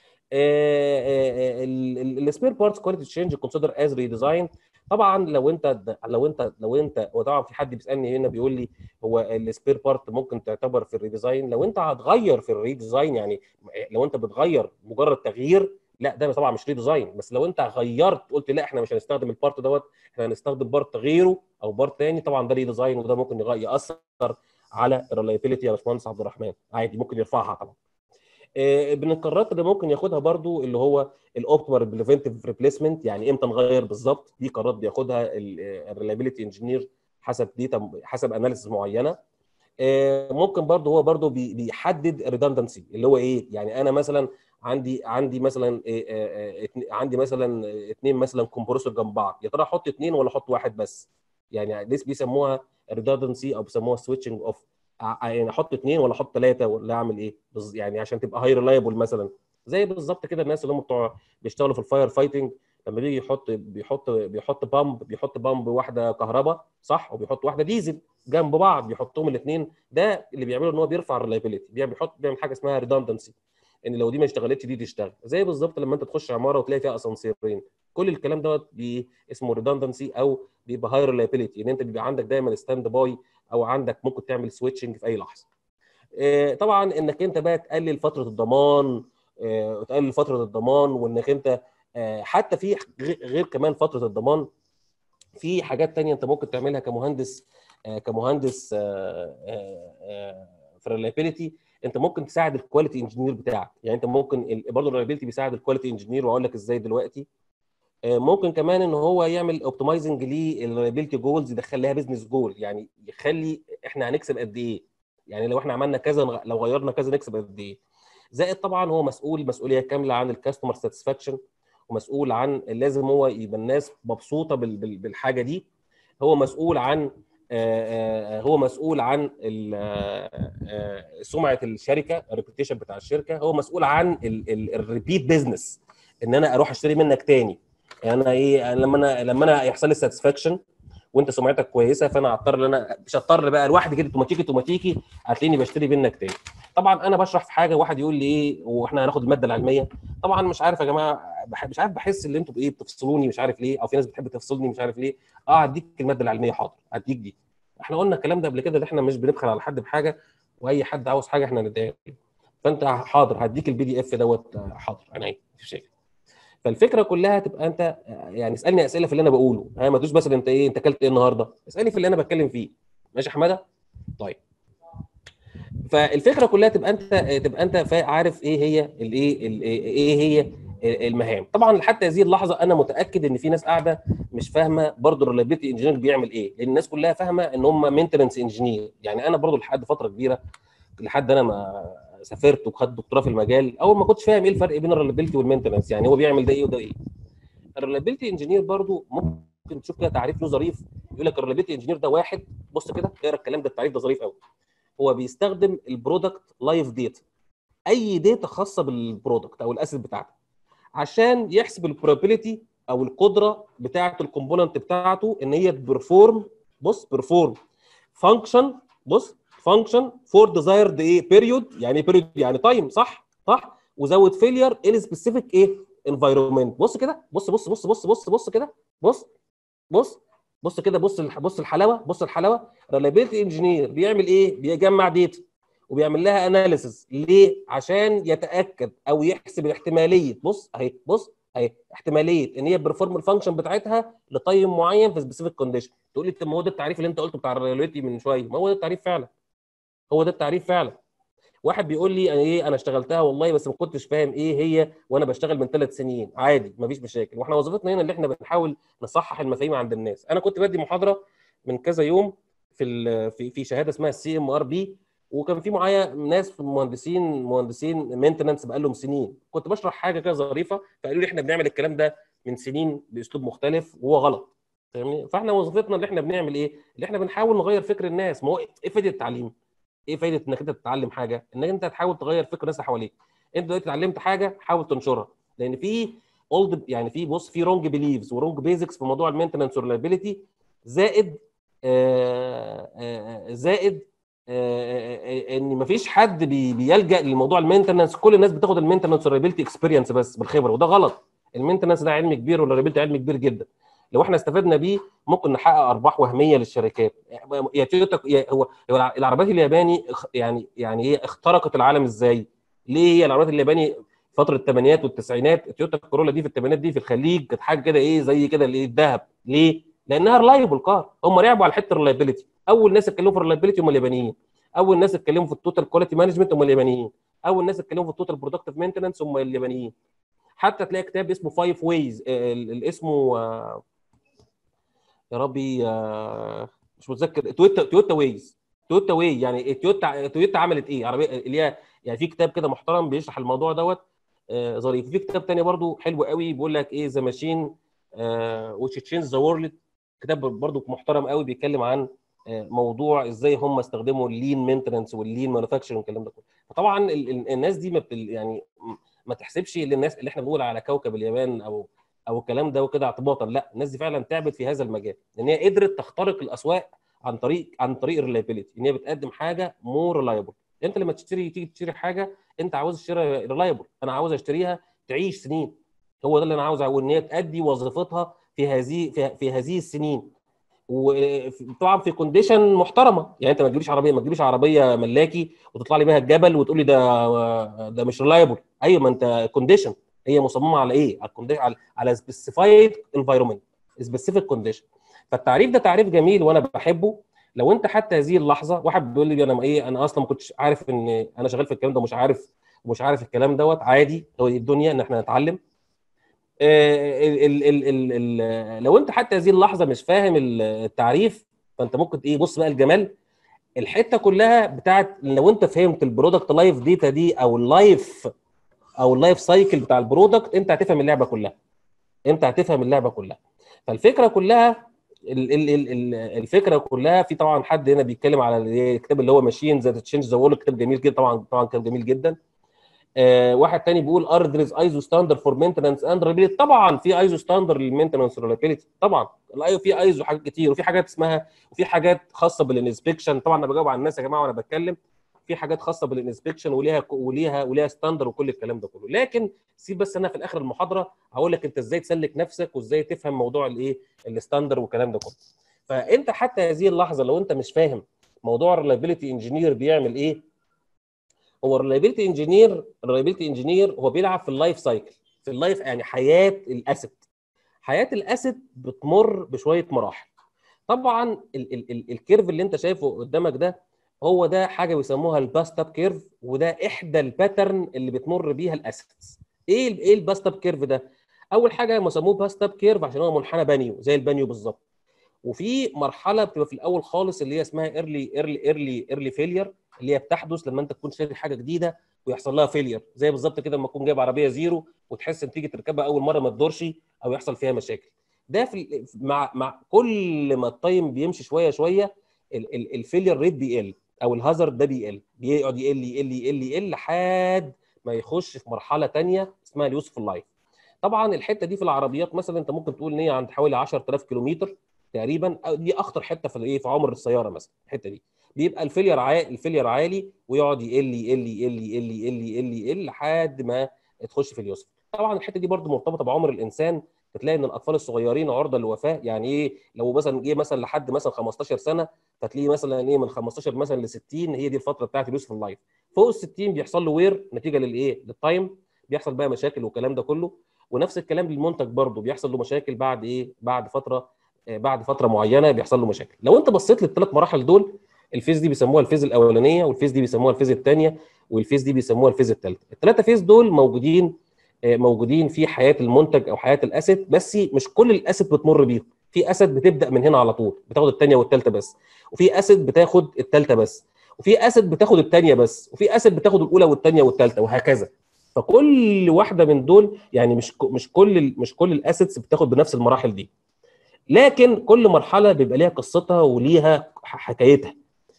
السبير بارتس كواليتي تشينج كونسيدر از ريديزاين طبعا لو انت لو انت لو انت وطبعا في حد بيسالني هنا بيقول لي هو السبير بارت ممكن تعتبر في الريديزاين لو انت هتغير في الريديزاين يعني لو انت بتغير مجرد تغيير لا ده طبعا مش ريديزاين بس لو انت غيرت قلت لا احنا مش هنستخدم البارت دوت احنا هنستخدم بارت غيره او بارت ثاني طبعا ده ريديزاين وده ممكن ياثر على الريلايبيلتي يا باشمهندس عبد الرحمن عادي ممكن يرفعها طبعا من القرارات اللي ممكن ياخدها برضو اللي هو الاوبتيمال بريفنتيف ريبليسمنت يعني امتى نغير بالظبط دي قرارات بياخدها الريلايبيلتي انجينير حسب ديتا حسب اناليسيس معينه ممكن برضو هو برضو بيحدد ريدندنسي اللي هو ايه يعني انا مثلا عندي عندي مثلا عندي مثلا اثنين مثلا كومبريسور جنب بعض يا ترى احط اثنين ولا احط واحد بس يعني دي بيسموها ريدندنسي او بيسموها سويتشنج اوف يعني احط اثنين ولا احط ثلاثه ولا اعمل ايه يعني عشان تبقى هاي ريلايبل مثلا زي بالظبط كده الناس اللي هم بتوع بيشتغلوا في الفاير فايتنج لما بيجي يحط بيحط بيحط بامب بيحط بامب واحده كهرباء صح وبيحط واحده ديزل جنب بعض بيحطهم الاثنين ده اللي بيعمله ان هو بيرفع الريلايبيليتي بيحط بيعمل حاجه اسمها ريدندنسي ان لو دي ما اشتغلتش دي تشتغل زي بالظبط لما انت تخش عماره وتلاقي فيها اسانسيرين كل الكلام دوت اسمه ريدندنسي او بيبقى هاي ريلايبيليتي ان انت بيبقى عندك دايما ستاند باي او عندك ممكن تعمل سويتشنج في اي لحظه طبعا انك انت بقى تقلل فتره الضمان تقلل فتره الضمان وانك انت حتى في غير كمان فتره الضمان في حاجات تانية انت ممكن تعملها كمهندس كمهندس في الريلايبيليتي انت ممكن تساعد الكواليتي انجينير بتاعك يعني انت ممكن برضه الريلايبيليتي بيساعد الكواليتي انجينير واقول لك ازاي دلوقتي ممكن كمان ان هو يعمل اوبتمايزنج للريلايبيلتي جولز يدخل لها بزنس جول يعني يخلي احنا هنكسب قد ايه يعني لو احنا عملنا كذا لو غيرنا كذا نكسب قد ايه زائد طبعا هو مسؤول مسؤوليه كامله عن الكاستمر ساتسفاكشن ومسؤول عن لازم هو يبقى الناس مبسوطه بالحاجه دي هو مسؤول عن هو مسؤول عن سمعه الشركه الريبيتيشن بتاع الشركه هو مسؤول عن الريبيت بزنس ان انا اروح اشتري منك تاني يعني انا ايه لما انا لما انا يحصل لي ساتسفاكشن وانت سمعتك كويسه فانا هضطر ان انا مش هضطر بقى لوحدي كده اوتوماتيكي اوتوماتيكي هتلاقيني بشتري منك تاني طبعا انا بشرح في حاجه واحد يقول لي ايه واحنا هناخد الماده العلميه طبعا مش عارف يا جماعه مش عارف بحس ان انتوا بايه بتفصلوني مش عارف ليه او في ناس بتحب تفصلني مش عارف ليه اه هديك الماده العلميه حاضر هديك دي احنا قلنا الكلام ده قبل كده ان احنا مش بنبخل على حد بحاجه واي حد عاوز حاجه احنا نديها فانت حاضر هديك البي دي اف دوت حاضر انا ايه مفيش شيء فالفكره كلها تبقى انت يعني اسالني اسئله في اللي انا بقوله ها ما تقولش مثلا انت ايه انت اكلت ايه النهارده اسالني في اللي انا بتكلم فيه ماشي يا حماده طيب فالفكره كلها تبقى انت تبقى انت عارف ايه هي الايه ايه هي المهام طبعا حتى هذه اللحظه انا متاكد ان في ناس قاعده مش فاهمه برضه الريلابيلتي انجينير بيعمل ايه لان الناس كلها فاهمه ان هم مينتننس انجينير يعني انا برضه لحد فتره كبيره لحد انا ما سافرت وخدت دكتوراه في المجال اول ما كنتش فاهم ايه الفرق بين الريلابيلتي والمينتننس يعني هو بيعمل ده ايه وده ايه الريلابيلتي انجينير برضه ممكن تشوف كده تعريف له ظريف يقول لك الريلابيلتي انجينير ده واحد بص كده اقرا الكلام ده التعريف ده ظريف قوي هو بيستخدم البرودكت لايف ديتا اي ديتا خاصه بالبرودكت او الاسيت بتاعته عشان يحسب البروبابيلتي او القدره بتاعه الكومبوننت بتاعته ان هي تبرفورم بص بيرفورم فانكشن بص فانكشن فور ديزايرد ايه بيريود يعني ايه بيريود يعني تايم صح صح وزود فيلير ان سبيسيفيك ايه انفايرمنت بص كده بص بص بص بص بص بص كده بص بص بص كده بص بص الحلاوه بص الحلاوه ريلابيلتي انجينير بيعمل ايه بيجمع ديتا وبيعمل لها اناليسيس ليه عشان يتاكد او يحسب الاحتماليه بص اهي بص اهي احتماليه ان هي بيرفورم الفانكشن بتاعتها لتايم معين في سبيسيفيك كونديشن تقول لي طب ما هو ده التعريف اللي انت قلته بتاع الرياليتي من شويه ما هو ده التعريف فعلا هو ده التعريف فعلا واحد بيقول لي انا ايه انا اشتغلتها والله بس ما كنتش فاهم ايه هي وانا بشتغل من ثلاث سنين عادي مفيش مشاكل واحنا وظيفتنا هنا اللي احنا بنحاول نصحح المفاهيم عند الناس انا كنت بدي محاضره من كذا يوم في في في شهاده اسمها السي ام ار بي وكان في معايا ناس مهندسين مهندسين مينتننس بقالهم سنين كنت بشرح حاجه كده ظريفه فقالوا لي احنا بنعمل الكلام ده من سنين باسلوب مختلف وهو غلط فاهمني فاحنا وظيفتنا اللي احنا بنعمل ايه اللي احنا بنحاول نغير فكر الناس ما هو ايه فائده التعليم ايه فائده انك انت تتعلم حاجه انك انت تحاول تغير فكر الناس اللي حواليك انت دلوقتي اتعلمت حاجه حاول تنشرها لان في اولد يعني في بص في رونج بيليفز ورونج بيزكس في موضوع المينتننس واللايبيليتي زائد آآ آآ زائد آآ ان مفيش حد بي بيلجا لموضوع المينتننس كل الناس بتاخد المينتننس واللايبيليتي اكسبيرينس بس بالخبره وده غلط المينتننس ده علم كبير واللايبيليتي علم كبير جدا لو احنا استفدنا بيه ممكن نحقق ارباح وهميه للشركات يا تويوتا هو العربيات الياباني يعني يعني ايه اخترقت العالم ازاي؟ ليه هي العربيات الياباني فتره الثمانينات والتسعينات تويوتا كورولا دي في الثمانينات دي في الخليج كانت حاجه كده ايه زي كده الذهب ليه؟ لانها ريلايبل كار هم لعبوا على حته الريلايبيلتي اول ناس اتكلموا في الريلايبيلتي هم اليابانيين اول ناس اتكلموا في التوتال كواليتي مانجمنت هم اليابانيين اول ناس اتكلموا في التوتال برودكتيف مينتننس هم اليابانيين حتى تلاقي كتاب اسمه فايف ويز اسمه يا ربي مش متذكر تويوتا تويوتا ويز تويوتا واي يعني تويوتا تويوتا عملت ايه عربيه اللي هي يعني في كتاب كده محترم بيشرح الموضوع دوت ظريف في كتاب تاني برضو حلو قوي بيقول لك ايه ذا ماشين وش تشينج ذا وورلد كتاب برضو محترم قوي بيتكلم عن موضوع ازاي هم استخدموا اللين مينتننس واللين مانيفاكتشر والكلام ده كله فطبعا الناس دي ما بتل يعني ما تحسبش للناس اللي احنا بنقول على كوكب اليابان او او الكلام ده وكده اعتباطا لا الناس دي فعلا تعبت في هذا المجال لان هي قدرت تخترق الاسواق عن طريق عن طريق الريلايبيليتي ان هي بتقدم حاجه مور ريلايبل انت لما تشتري تيجي تشتري حاجه انت عاوز تشتري ريلايبل انا عاوز اشتريها تعيش سنين هو ده اللي انا عاوز ان هي تادي وظيفتها في هذه في, في هذه السنين وطبعا في كونديشن محترمه يعني انت ما تجيبش عربيه ما تجيبش عربيه ملاكي وتطلع لي بيها الجبل وتقول لي ده ده مش ريلايبل ايوه ما انت كونديشن هي مصممه على ايه؟ على على على سبيسيفايد انفايرمنت سبيسيفيك كونديشن فالتعريف ده تعريف جميل وانا بحبه لو انت حتى هذه اللحظه واحد بيقول لي انا ايه انا اصلا ما كنتش عارف ان انا شغال في الكلام ده ومش عارف ومش عارف الكلام دوت عادي هو الدنيا ان احنا نتعلم ال ال ال ال لو انت حتى هذه اللحظه مش فاهم التعريف فانت ممكن ايه بص بقى الجمال الحته كلها بتاعت لو انت فهمت البرودكت لايف ديتا دي او اللايف او اللايف سايكل بتاع البرودكت انت هتفهم اللعبه كلها انت هتفهم اللعبه كلها فالفكره كلها ال ال ال الفكره كلها في طبعا حد هنا بيتكلم على الكتاب اللي هو ماشين ذات تشينج ذا وورلد كتاب جميل جدا طبعا طبعا كان جميل جدا آه واحد تاني بيقول ار ذير از ايزو ستاندرد فور مينتنس اند ريلابيلتي طبعا في ايزو ستاندرد للمينتنس ريلابيلتي طبعا الايو في ايزو حاجات كتير وفي حاجات اسمها وفي حاجات خاصه بالانسبكشن طبعا انا بجاوب على الناس يا جماعه وانا بتكلم في حاجات خاصه بالانسبكشن وليها وليها وليها ستاندر وكل الكلام ده كله لكن سيب بس انا في الاخر المحاضره هقول لك انت ازاي تسلك نفسك وازاي تفهم موضوع الايه الستاندر والكلام ده كله فانت حتى هذه اللحظه لو انت مش فاهم موضوع الريلابيلتي انجينير بيعمل ايه هو الريلابيلتي انجينير الريلابيلتي انجينير هو بيلعب في اللايف سايكل في اللايف يعني حياه الاسيت حياه الاسيت بتمر بشويه مراحل طبعا ال ال ال الكيرف اللي انت شايفه قدامك ده هو ده حاجه بيسموها الباست اب كيرف وده احدى الباترن اللي بتمر بيها الاسيتس ايه ايه الباست اب كيرف ده اول حاجه هم سموه باست اب كيرف عشان هو منحنى بانيو زي البانيو بالظبط وفي مرحله بتبقى في الاول خالص اللي هي اسمها ايرلي ايرلي ايرلي ايرلي فيلير اللي هي بتحدث لما انت تكون شاري حاجه جديده ويحصل لها فيلير زي بالظبط كده لما تكون جايب عربيه زيرو وتحس ان تيجي تركبها اول مره ما تدورش او يحصل فيها مشاكل ده في مع مع كل ما التايم بيمشي شويه شويه الفيلير ريت بيقل او الهازارد ده بيقل بيقعد يقل يقل يقل يقل لحد ما يخش في مرحله ثانيه اسمها اليوسفول لايف طبعا الحته دي في العربيات مثلا انت ممكن تقول ان هي عند حوالي 10000 كيلومتر تقريبا دي اخطر حته في الايه في عمر السياره مثلا الحته دي بيبقى الفيلير عالي الفيلير عالي ويقعد يقل يقل يقل يقل يقل يقل يقل لحد ما تخش في اليوسف طبعا الحته دي برضو مرتبطه بعمر الانسان فتلاقي ان الاطفال الصغيرين عرضه للوفاه يعني ايه لو مثلا جه مثلا لحد مثلا 15 سنه فتلاقيه مثلا ايه من 15 مثلا ل 60 هي دي الفتره بتاعت اليوسف اللايف فوق ال 60 بيحصل له وير نتيجه للايه للتايم بيحصل بقى مشاكل والكلام ده كله ونفس الكلام للمنتج برضه بيحصل له مشاكل بعد ايه بعد فتره بعد فتره معينه بيحصل له مشاكل لو انت بصيت للثلاث مراحل دول الفيز دي بيسموها الفيز الاولانيه والفيز دي بيسموها الفيز الثانيه والفيز دي بيسموها الفيز الثالثه الثلاثه فيز دول موجودين موجودين في حياه المنتج او حياه الاسيت بس مش كل الاسيت بتمر بيهم في اسيت بتبدا من هنا على طول بتاخد الثانيه والثالثه بس وفي اسيت بتاخد الثالثه بس وفي اسيت بتاخد الثانيه بس وفي اسيت بتاخد الاولى والثانيه والثالثه وهكذا فكل واحده من دول يعني مش مش كل مش كل الاسيتس بتاخد بنفس المراحل دي لكن كل مرحله بيبقى ليها قصتها وليها حكايتها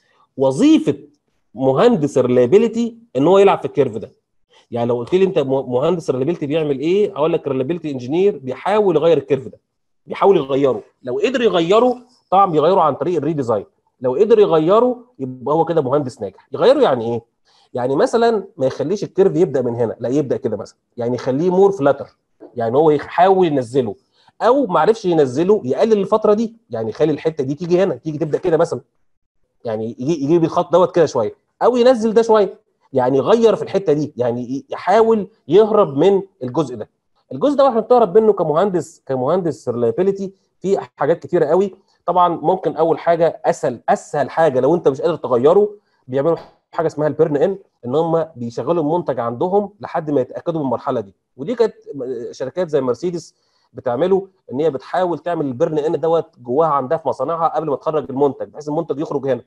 وظيفه مهندس الريلابيلتي ان هو يلعب في الكيرف ده يعني لو قلت لي انت مهندس الريلابيلتي بيعمل ايه اقول لك الريلابيلتي انجينير بيحاول يغير الكيرف ده بيحاول يغيره لو قدر يغيره طبعا بيغيره عن طريق الريديزاين لو قدر يغيره يبقى هو كده مهندس ناجح يغيره يعني ايه يعني مثلا ما يخليش الكيرف يبدا من هنا لا يبدا كده مثلا يعني يخليه مور فلاتر يعني هو يحاول ينزله او ما عرفش ينزله يقلل الفتره دي يعني يخلي الحته دي تيجي هنا تيجي تبدا كده مثلا يعني يجي يجيب الخط دوت كده شويه او ينزل ده شويه يعني يغير في الحته دي يعني يحاول يهرب من الجزء ده الجزء ده احنا بتهرب منه كمهندس كمهندس ريلايبيليتي في حاجات كتيره قوي طبعا ممكن اول حاجه اسهل اسهل حاجه لو انت مش قادر تغيره بيعملوا حاجه اسمها البيرن ان ان هم بيشغلوا المنتج عندهم لحد ما يتاكدوا من المرحله دي ودي كانت شركات زي مرسيدس بتعمله ان هي بتحاول تعمل البيرن ان دوت جواها عندها في مصانعها قبل ما تخرج المنتج بحيث المنتج يخرج هنا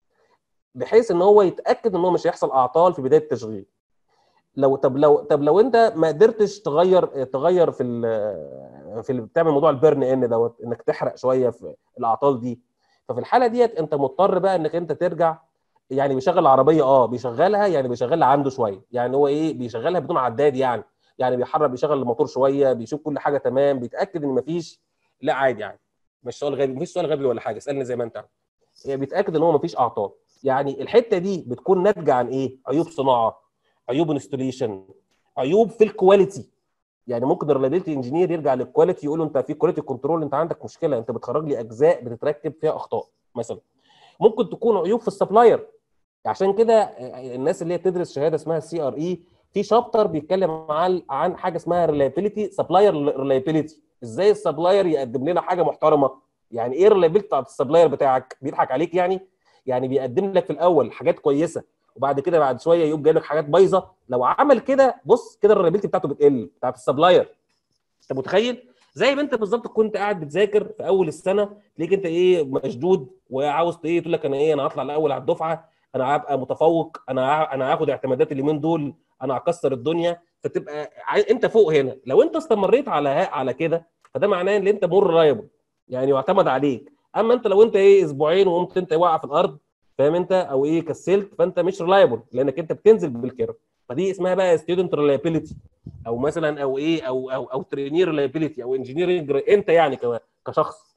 بحيث ان هو يتاكد ان هو مش هيحصل اعطال في بدايه التشغيل لو طب لو طب لو انت ما قدرتش تغير تغير في ال في بتعمل موضوع البيرن ان دوت انك تحرق شويه في الاعطال دي ففي الحاله ديت انت مضطر بقى انك انت ترجع يعني بيشغل العربيه اه بيشغلها يعني بيشغلها عنده شويه يعني هو ايه بيشغلها بدون عداد يعني يعني بيحرك بيشغل الموتور شويه بيشوف كل حاجه تمام بيتاكد ان مفيش لا عادي يعني مش سؤال غبي مفيش سؤال غبي ولا حاجه اسالني زي ما انت يعني بيتاكد ان هو مفيش اعطال يعني الحته دي بتكون ناتجه عن ايه عيوب صناعه عيوب انستوليشن عيوب في الكواليتي يعني ممكن الريلابيلتي انجينير يرجع للكواليتي يقول له انت في كواليتي كنترول انت عندك مشكله انت بتخرج لي اجزاء بتتركب فيها اخطاء مثلا ممكن تكون عيوب في السبلاير عشان كده الناس اللي هي بتدرس شهاده اسمها السي ار اي في شابتر بيتكلم عن عن حاجه اسمها ريلابيلتي سبلاير ريلابيلتي ازاي السبلاير يقدم لنا حاجه محترمه يعني ايه الريلابيلتي بتاعت السبلاير بتاعك بيضحك عليك يعني يعني بيقدم لك في الاول حاجات كويسه وبعد كده بعد شويه يقوم جايب لك حاجات بايظه لو عمل كده بص كده الريلابيلتي بتاعته بتقل بتاعت السبلاير انت متخيل زي ما انت بالظبط كنت قاعد بتذاكر في اول السنه تلاقيك انت ايه مشدود وعاوز ايه تقول لك انا ايه انا هطلع الاول على الدفعه انا هبقى متفوق انا انا هاخد اعتمادات اليومين دول انا هكسر الدنيا فتبقى انت فوق هنا لو انت استمريت على على كده فده معناه ان انت مور رايبل يعني يعتمد عليك اما انت لو انت ايه اسبوعين وقمت انت واقع في الارض فاهم انت او ايه كسلت فانت مش ريلايبل لانك انت بتنزل بالكيرف فدي اسمها بقى ستودنت ريلايبيليتي او مثلا او ايه او او او ترينير ريلايبيليتي او انجينيرنج انت يعني كمان كشخص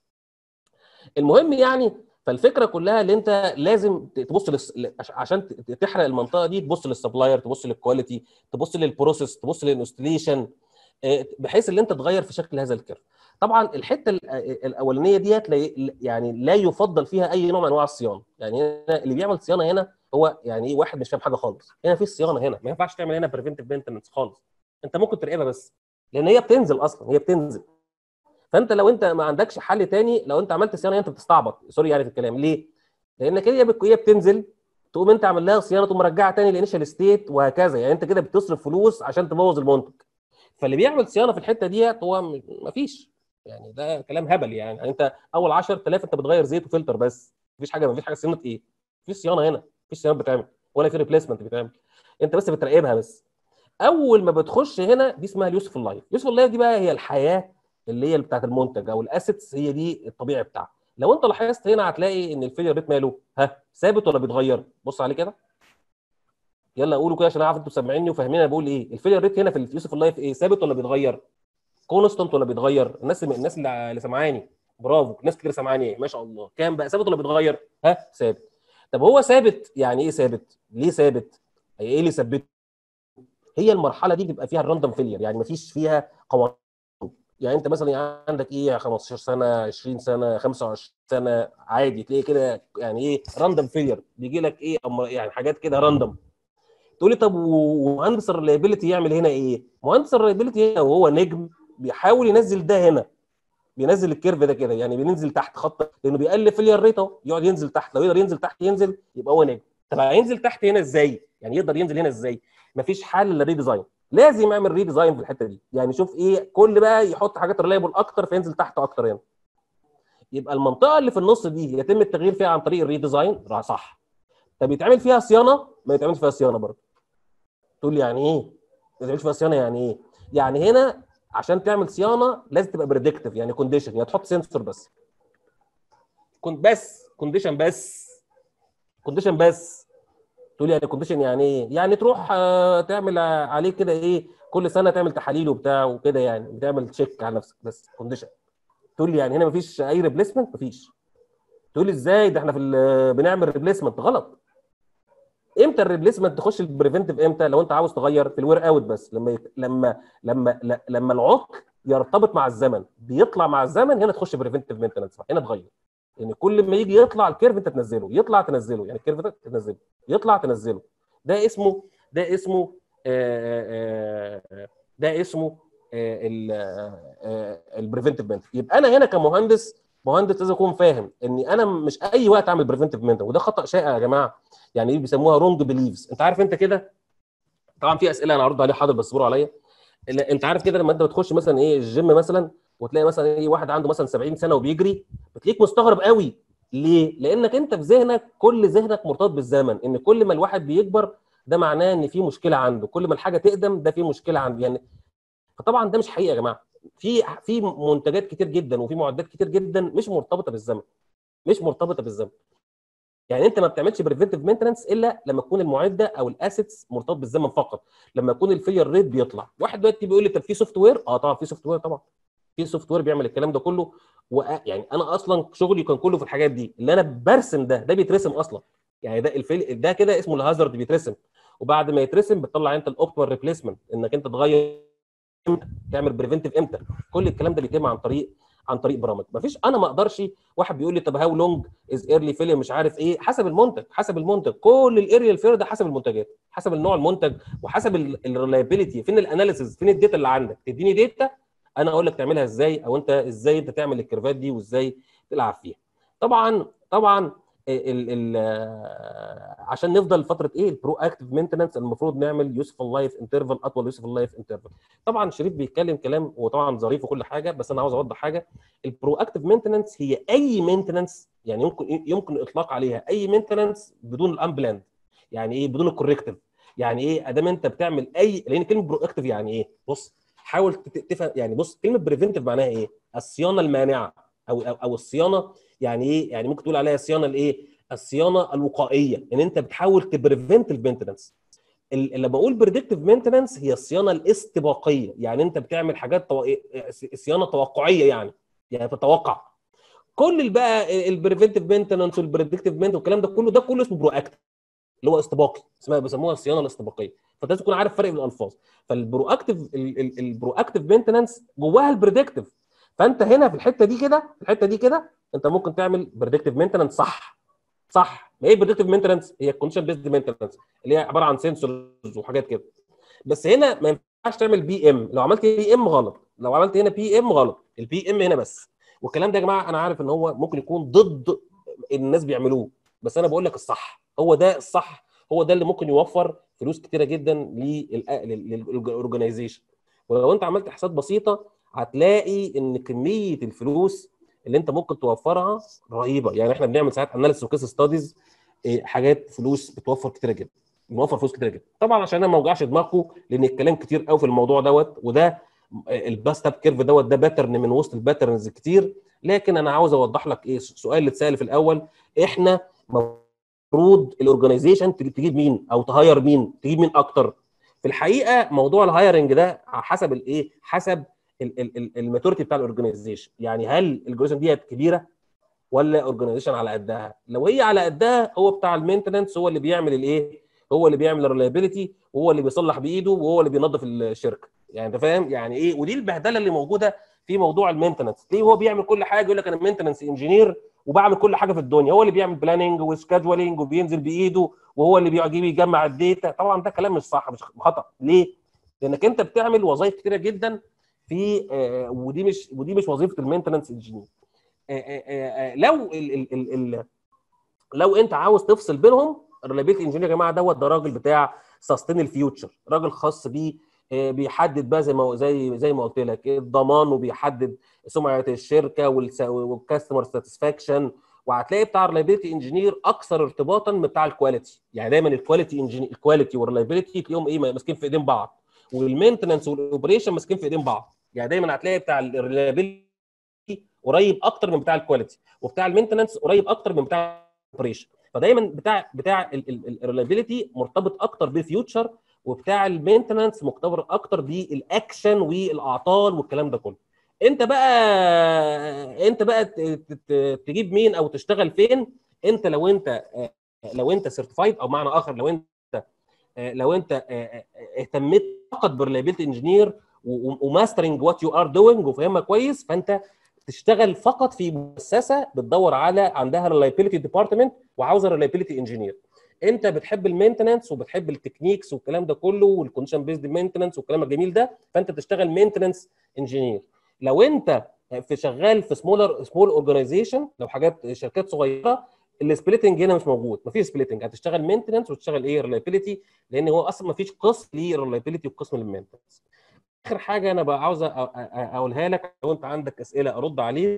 المهم يعني فالفكره كلها اللي انت لازم تبص لس... عشان تحرق المنطقه دي تبص للسبلاير تبص للكواليتي تبص للبروسيس تبص للانستليشن بحيث ان انت تغير في شكل هذا الكيرف طبعا الحته الاولانيه ديت يعني لا يفضل فيها اي نوع من انواع الصيانه يعني هنا اللي بيعمل صيانه هنا هو يعني ايه واحد مش فاهم حاجه خالص هنا في صيانه هنا ما ينفعش تعمل هنا بريفنتيف مينتنس خالص انت ممكن تراقبها بس لان هي بتنزل اصلا هي بتنزل فانت لو انت ما عندكش حل تاني لو انت عملت صيانه انت بتستعبط سوري يعني في الكلام ليه؟ لانك هي هي بتنزل تقوم انت عامل لها صيانه تقوم مرجعها تاني لانيشال ستيت وهكذا يعني انت كده بتصرف فلوس عشان تبوظ المنتج فاللي بيعمل صيانه في الحته ديت هو ما فيش يعني ده كلام هبل يعني. يعني انت اول 10000 انت بتغير زيت وفلتر بس مفيش حاجه مفيش حاجه صيانه ايه؟ مفيش صيانه هنا مفيش صيانه بتعمل ولا في ريبليسمنت بتعمل انت بس بتراقبها بس اول ما بتخش هنا دي اسمها اليوسفول لايف اليوسفول لايف دي بقى هي الحياه اللي هي بتاعت المنتج او الاسيتس هي دي الطبيعي بتاعها لو انت لاحظت هنا هتلاقي ان الفيلير ريت ماله ها ثابت ولا بيتغير بص عليه كده يلا قولوا كده عشان اعرف انتوا سامعيني وفاهمين انا بقول ايه الفيلير ريت هنا في اليوسفول لايف ايه ثابت ولا بيتغير كونستانت ولا بيتغير الناس الناس اللي سامعاني برافو ناس كتير سامعاني ما شاء الله كام بقى ثابت ولا بيتغير ها ثابت طب هو ثابت يعني ايه ثابت ليه ثابت ايه اللي ثبته هي المرحله دي بيبقى فيها الراندوم فيلير يعني مفيش فيها قوانين يعني انت مثلا عندك ايه 15 سنه 20 سنه 25 سنه عادي تلاقي كده يعني ايه راندوم فيلير بيجي لك ايه يعني حاجات كده راندوم تقول لي طب ومهندس الريلابيلتي يعمل هنا ايه؟ مهندس الريلابيلتي هنا وهو نجم بيحاول ينزل ده هنا بينزل الكيرف ده كده يعني بينزل تحت خط لانه بيقلل فيلير ريت اهو يقعد ينزل تحت لو يقدر ينزل تحت ينزل يبقى هو نجم طب هينزل تحت هنا ازاي؟ يعني يقدر ينزل هنا ازاي؟ مفيش حل للريديزاين لازم يعمل ريديزاين في الحته دي يعني شوف ايه كل بقى يحط حاجات ريليبل اكتر فينزل تحت اكتر هنا يبقى المنطقه اللي في النص دي يتم التغيير فيها عن طريق الريديزاين صح طب يتعمل فيها صيانه ما يتعملش فيها صيانه برضه تقول لي يعني ايه ما يتعملش فيها صيانه يعني ايه يعني هنا عشان تعمل صيانه لازم تبقى بريدكتيف يعني كونديشن يعني تحط سنسور بس كنت بس كونديشن بس كونديشن بس تقول لي يعني كونديشن يعني ايه؟ يعني تروح تعمل عليه كده ايه كل سنه تعمل تحاليل وبتاع وكده يعني بتعمل تشيك على نفسك بس كونديشن تقول لي يعني هنا مفيش اي ريبليسمنت مفيش تقول لي ازاي ده احنا في بنعمل ريبليسمنت غلط امتى الريبليسمنت تخش البريفنتيف امتى لو انت عاوز تغير في الوير اوت بس لما لما لما لما العطل يرتبط مع الزمن بيطلع مع الزمن هنا تخش بريفنتيف مينتنس هنا تغير لان يعني كل ما يجي يطلع الكيرف انت تنزله يطلع تنزله يعني الكيرف ده تنزله يطلع تنزله ده اسمه ده اسمه آآ آآ ده اسمه البريفنتيف مينتنس يبقى انا هنا كمهندس مهندس لازم اكون فاهم اني انا مش اي وقت اعمل بريفنتيف مينتنس وده خطا شائع يا جماعه يعني ايه بيسموها رونج بليفز انت عارف انت كده طبعا في اسئله انا هرد عليها حاضر بس اصبروا عليا انت عارف كده لما انت بتخش مثلا ايه الجيم مثلا وتلاقي مثلا ايه واحد عنده مثلا 70 سنه وبيجري بتلاقيك مستغرب قوي ليه؟ لانك انت في ذهنك كل ذهنك مرتبط بالزمن ان كل ما الواحد بيكبر ده معناه ان في مشكله عنده كل ما الحاجه تقدم ده في مشكله عنده يعني فطبعا ده مش حقيقه يا جماعه في في منتجات كتير جدا وفي معدات كتير جدا مش مرتبطه بالزمن مش مرتبطه بالزمن يعني انت ما بتعملش بريفنتيف مينتنس الا لما تكون المعده او الاسيتس مرتبط بالزمن فقط لما يكون الفيلير ريت بيطلع واحد دلوقتي بيقول لي طب في سوفت وير اه طبعا في سوفت وير طبعا في سوفت وير بيعمل الكلام ده كله و يعني انا اصلا شغلي كان كله في الحاجات دي اللي انا برسم ده ده بيترسم اصلا يعني ده الفيل ده كده اسمه الهازارد بيترسم وبعد ما يترسم بتطلع انت الاوبتيمال ريبليسمنت انك انت تغير امتى تعمل بريفنتيف امتى كل الكلام ده بيتم عن طريق عن طريق برامج مفيش انا ما اقدرش واحد بيقول لي طب هاو لونج از ايرلي فيلير مش عارف ايه حسب المنتج حسب المنتج كل الاريال فيلير ده حسب المنتجات حسب النوع المنتج وحسب الريلايبيليتي فين الاناليسيز فين الداتا اللي عندك تديني داتا انا اقول لك تعملها ازاي او انت ازاي انت تعمل الكيرفات دي وازاي تلعب فيها طبعا طبعا ال ال عشان نفضل فتره ايه البرو اكتيف مينتنس المفروض نعمل يوسفول لايف انترفال اطول يوسفول لايف انترفال طبعا شريف بيتكلم كلام وطبعا ظريف وكل حاجه بس انا عاوز اوضح حاجه البرو اكتيف مينتنس هي اي مينتنس يعني يمكن يمكن الاطلاق عليها اي مينتنس بدون الامبلاند يعني ايه بدون الكوركتيف يعني ايه ادام انت بتعمل اي لان كلمه برو اكتيف يعني ايه بص حاول تفهم يعني بص كلمه بريفنتيف معناها ايه الصيانه المانعه او او, أو الصيانه يعني ايه يعني ممكن تقول عليها الصيانه الايه الصيانه الوقائيه ان انت بتحاول تبريفنت المينتنس لما بقول بريدكتيف مينتنس هي الصيانه الاستباقيه يعني انت بتعمل حاجات تو... صيانه توقعيه يعني يعني تتوقع كل بقى البريفنتيف مينتنس والبريدكتيف مينتنس والكلام ده كله ده كله اسمه برو اكتيف اللي هو استباقي اسمها بيسموها الصيانه الاستباقيه فانت لازم تكون عارف فرق بين الالفاظ فالبرو اكتيف البرو اكتيف مينتنس جواها البريدكتيف فانت هنا في الحته دي كده في الحته دي كده انت ممكن تعمل بريدكتيف مينتنس صح صح ما ايه بريدكتيف مينتنس هي الكونديشن بيزد مينتنس اللي هي عباره عن سنسورز وحاجات كده بس هنا ما ينفعش تعمل بي ام لو عملت بي ام غلط لو عملت هنا بي ام غلط البي ام هنا بس والكلام ده يا جماعه انا عارف ان هو ممكن يكون ضد الناس بيعملوه بس انا بقول لك الصح هو ده الصح هو ده اللي ممكن يوفر فلوس كتيره جدا للاورجنايزيشن ولو انت عملت حسابات بسيطه هتلاقي ان كميه الفلوس اللي انت ممكن توفرها رهيبه يعني احنا بنعمل ساعات اناليسيس وكيس ستاديز حاجات فلوس بتوفر كتيره جدا بنوفر فلوس كتيره جدا طبعا عشان انا ما اوجعش دماغكم لان الكلام كتير قوي في الموضوع دوت وده الباست اب كيرف دوت ده باترن من وسط الباترنز كتير لكن انا عاوز اوضح لك ايه السؤال اللي اتسال في الاول احنا المفروض الاورجنايزيشن تجيب مين او تهاير مين تجيب مين اكتر في الحقيقه موضوع الهايرنج ده حسب الايه حسب الماتوريتي بتاع الاورجنايزيشن يعني هل الاورجنايزيشن ديت كبيره ولا اورجنايزيشن على قدها لو هي على قدها هو بتاع المينتننس هو اللي بيعمل الايه هو اللي بيعمل الريلايبيليتي وهو اللي بيصلح بايده وهو اللي بينظف الشركه يعني انت فاهم يعني ايه ودي البهدله اللي موجوده في موضوع المينتنس ليه هو بيعمل كل حاجه يقول لك انا مينتنس انجينير وبعمل كل حاجه في الدنيا هو اللي بيعمل بلاننج وسكادجولينج وبينزل بايده وهو اللي بيجي يجمع الداتا طبعا ده كلام مش صح مش خطا ليه لانك انت بتعمل وظائف كتيره جدا في آه ودي مش ودي مش وظيفه المينتنس انجينير آه آه لو ال ال ال ال لو انت عاوز تفصل بينهم الريلابيلتي انجينير يا جماعه دوت ده راجل بتاع سستين الفيوتشر راجل خاص بيه بيحدد بقى زي ما زي زي ما قلت لك الضمان وبيحدد سمعه الشركه والكاستمر ساتسفاكشن وهتلاقي بتاع الريلابيلتي انجينير اكثر ارتباطا من بتاع الكواليتي يعني دايما الكواليتي انجينير الكواليتي والريلابيلتي تلاقيهم ايه ماسكين في ايدين بعض والمينتنس والاوبريشن ماسكين في ايدين بعض يعني دايما هتلاقي بتاع الريلابيلتي قريب اكتر من بتاع الكواليتي وبتاع المينتنس قريب اكتر من بتاع الاوبريشن فدايما بتاع بتاع الريلابيلتي مرتبط اكتر بالفيوتشر وبتاع المينتنس مرتبط اكتر بالاكشن والاعطال والكلام ده كله انت بقى انت بقى تجيب مين او تشتغل فين انت لو انت لو انت سيرتيفايد او معنى اخر لو انت لو انت اهتميت فقط بالريلابيلتي انجينير وماسترنج وات يو ار دوينج وفاهمها كويس فانت تشتغل فقط في مؤسسه بتدور على عندها ريلايبيليتي ديبارتمنت وعاوزه ريلايبيليتي انجينير انت بتحب المينتننس وبتحب التكنيكس والكلام ده كله والكونديشن بيزد مينتننس والكلام الجميل ده فانت تشتغل مينتننس انجينير لو انت في شغال في سمولر سمول اورجانيزيشن لو حاجات شركات صغيره السبليتنج هنا مش موجود مفيش سبليتنج هتشتغل مينتننس وتشتغل ايه ريلايبيليتي لان هو اصلا مفيش قسم للريلايبيليتي وقسم للمينتننس اخر حاجه انا بقى عاوز اقولها لك لو انت عندك اسئله ارد عليه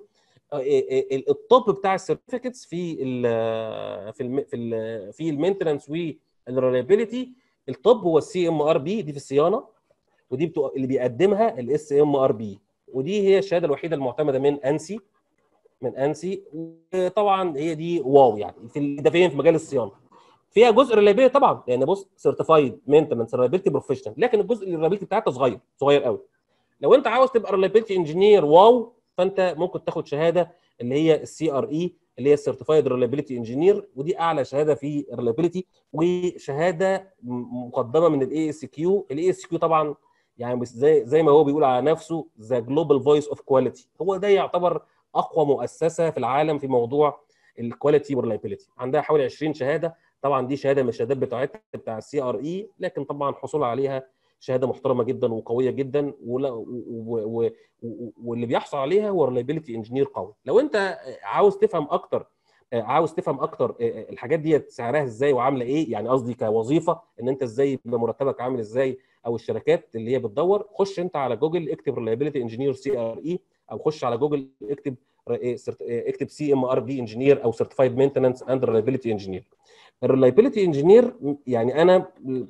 الطب بتاع السيرتيفيكتس في ال في ال في ال في المينتننس والريلايبيليتي الطب هو السي ام ار بي دي في الصيانه ودي بتو... اللي بيقدمها الاس ام ار بي ودي هي الشهاده الوحيده المعتمده من انسي من انسي وطبعا هي دي واو يعني في ده فين في مجال الصيانه فيها جزء ريلابيلتي طبعا لان بص سيرتيفايد مينتنس ريلابيلتي بروفيشنال لكن الجزء الريلابيلتي بتاعتها صغير صغير قوي لو انت عاوز تبقى ريلابيلتي انجينير واو فانت ممكن تاخد شهاده اللي هي السي ار اي اللي هي السيرتيفايد ريلابيلتي انجينير ودي اعلى شهاده في الريلابيلتي وشهاده مقدمه من الاي اس كيو الاي اس كيو طبعا يعني زي زي ما هو بيقول على نفسه ذا جلوبال فويس اوف كواليتي هو ده يعتبر اقوى مؤسسه في العالم في موضوع الكواليتي والريلابيلتي عندها حوالي 20 شهاده طبعا دي شهاده من الشهادات بتاعتها بتاع السي ار اي لكن طبعا حصول عليها شهاده محترمه جدا وقويه جدا ولا و و و واللي بيحصل عليها هو ريلابيلتي انجينير قوي لو انت عاوز تفهم اكتر عاوز تفهم اكتر الحاجات دي سعرها ازاي وعامله ايه يعني قصدي كوظيفه ان انت ازاي يبقى مرتبك عامل ازاي او الشركات اللي هي بتدور خش انت على جوجل اكتب ريلابيلتي انجينير سي ار اي او خش على جوجل اكتب اكتب سي ام ار بي انجينير او سيرتيفايد مينتننس اند ريلابيلتي انجينير الريلايبيلتي انجينير يعني انا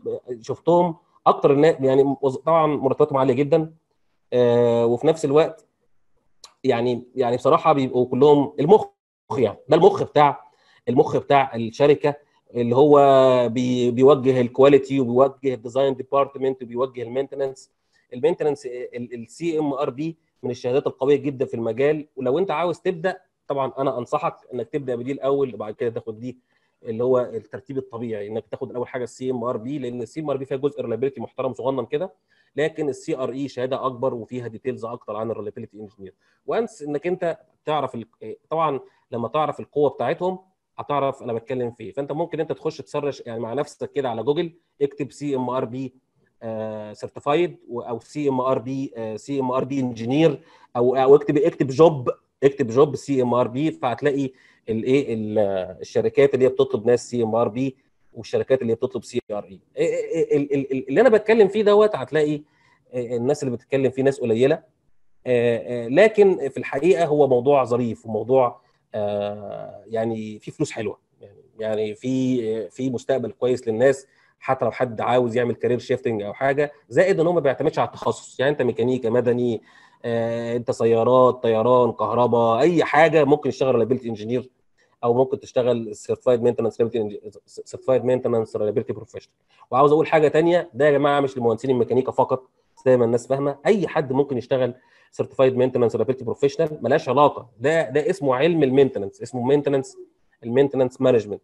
شفتهم اكتر الناس يعني طبعا مرتباتهم عاليه جدا آه وفي نفس الوقت يعني يعني بصراحه بيبقوا كلهم المخ يعني ده المخ بتاع المخ بتاع الشركه اللي هو بي بيوجه الكواليتي وبيوجه الديزاين ديبارتمنت وبيوجه المينتننس المينتننس السي ام ار بي من الشهادات القويه جدا في المجال ولو انت عاوز تبدا طبعا انا انصحك انك تبدا بدي الاول وبعد كده تاخد دي اللي هو الترتيب الطبيعي انك تاخد اول حاجه السي ام ار بي لان السي ام ار بي فيها جزء ريلابيلتي محترم صغنن كده لكن السي ار اي شهاده اكبر وفيها ديتيلز اكتر عن الريلابيلتي انجينير وانس انك انت تعرف طبعا لما تعرف القوه بتاعتهم هتعرف انا بتكلم في فانت ممكن انت تخش تسرش يعني مع نفسك كده على جوجل اكتب سي ام ار بي سيرتيفايد او سي ام ار بي سي ام ار بي انجينير او او اكتب اكتب جوب اكتب جوب سي ام ار بي فهتلاقي الايه الشركات اللي هي بتطلب ناس سي ام ار بي والشركات اللي هي بتطلب سي ار اي اللي انا بتكلم فيه دوت هتلاقي الناس اللي بتتكلم فيه ناس قليله لكن في الحقيقه هو موضوع ظريف وموضوع يعني في فلوس حلوه يعني يعني في في مستقبل كويس للناس حتى لو حد عاوز يعمل كارير شيفتنج او حاجه زائد ان هو ما بيعتمدش على التخصص يعني انت ميكانيكا مدني انت سيارات طيران كهرباء اي حاجه ممكن تشتغل ريلابيلتي انجينير او ممكن تشتغل سيرتيفايد مينتنس سيرتيفايد مينتنس ريلابيلتي بروفيشنال وعاوز اقول حاجه ثانيه ده يا جماعه مش لمهندسين الميكانيكا فقط زي ما الناس فاهمه اي حد ممكن يشتغل سيرتيفايد مينتنس ريلابيلتي بروفيشنال ملهاش علاقه ده ده اسمه علم المينتنس اسمه مينتنس المينتنس مانجمنت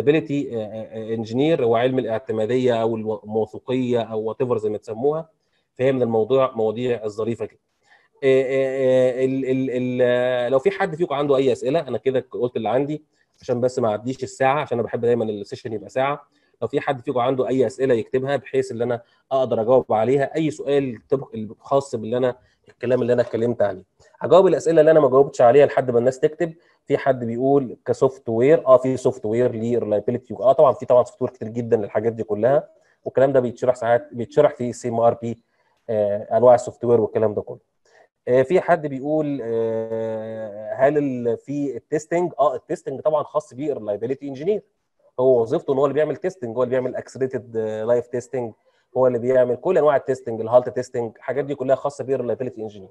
وريلابيلتي انجينير هو علم الاعتماديه او الموثوقيه او وات ايفر زي ما تسموها فهمنا الموضوع مواضيع الظريفه كده آه، آه، ال ال ال لو في حد فيكم عنده اي اسئله انا كده قلت اللي عندي عشان بس ما اعديش الساعه عشان انا بحب دايما السيشن يبقى ساعه لو في حد فيكم عنده اي اسئله يكتبها بحيث ان انا اقدر اجاوب عليها اي سؤال خاص باللي انا الكلام اللي انا اتكلمت عليه هجاوب الاسئله اللي انا ما جاوبتش عليها لحد ما الناس تكتب في حد بيقول كسوفت وير اه في سوفت وير للريلايبيلتي اه طبعا في طبعا سوفت وير كتير جدا للحاجات دي كلها والكلام ده بيتشرح ساعات بيتشرح في سي ام ار بي انواع السوفت وير والكلام ده كله آه، في حد بيقول آه، هل في التستنج اه التستنج طبعا خاص بالريلايبيلتي انجينير هو وظيفته ان هو اللي بيعمل تيستنج هو اللي بيعمل اكسلريتد لايف تيستنج هو اللي بيعمل كل انواع التيستنج الهالت تيستنج الحاجات دي كلها خاصه بالريلايبيلتي انجينير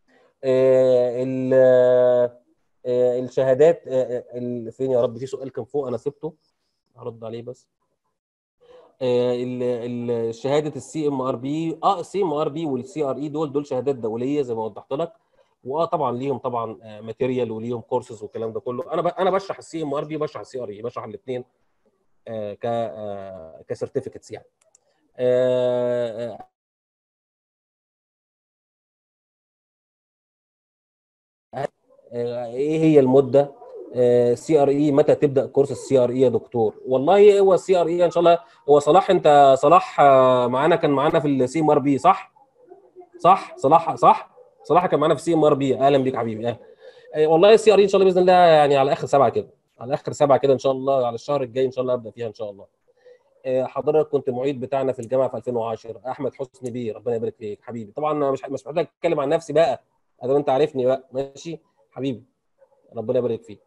الشهادات آه، فين يا رب في سؤال كان فوق انا سبته هرد عليه بس شهاده السي ام ار بي اه السي ام ار بي والسي ار اي دول دول شهادات دوليه زي ما وضحت لك واه طبعا ليهم طبعا ماتيريال آه، وليهم كورسز والكلام ده كله انا انا بشرح السي ام ار بي وبشرح السي ار اي بشرح الاثنين آه، ك آه، كسيرتيفيكتس يعني ايه هي المده سي ار اي متى تبدا كورس السي ار اي يا دكتور والله هو السي ار اي ان شاء الله هو صلاح انت صلاح معانا كان معانا في السي ام ار بي صح صح صلاح صح صلاح كان معانا في سي ام ار بي اهلا بيك حبيبي اهلا والله السي ار اي ان شاء الله باذن الله يعني على اخر سبعه كده على اخر سبعه كده ان شاء الله على الشهر الجاي ان شاء الله ابدا فيها ان شاء الله آه، حضرتك كنت معيد بتاعنا في الجامعه في 2010 احمد حسني بيه ربنا يبارك فيك حبيبي طبعا انا مش مش محتاج اتكلم عن نفسي بقى ادام انت عارفني بقى ماشي حبيبي ربنا يبارك فيك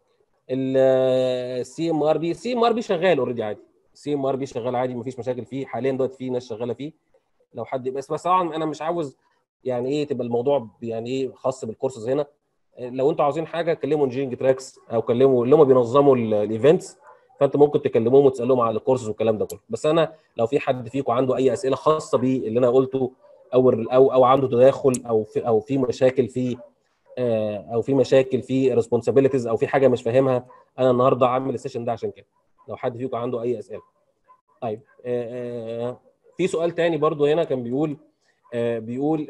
السي ام ار بي سي ام ار بي شغال اوريدي عادي سي ام ار بي شغال عادي مفيش مشاكل فيه حاليا دلوقتي في ناس شغاله فيه لو حد بس بس طبعا انا مش عاوز يعني ايه تبقى الموضوع يعني ايه خاص بالكورسز هنا لو انتوا عاوزين حاجه كلموا انجينيرنج تراكس او كلموا اللي هم بينظموا الايفنتس فانت ممكن تكلموهم وتسالوهم على الكورسز والكلام ده كله بس انا لو في حد فيكم عنده اي اسئله خاصه باللي انا قلته او او او عنده تداخل او في او في مشاكل في آه، او في مشاكل في ريسبونسابيلتيز او في حاجه مش فاهمها انا النهارده عامل السيشن ده عشان كده لو حد فيكم عنده اي اسئله طيب آه، آه، في سؤال تاني برضو هنا كان بيقول بيقول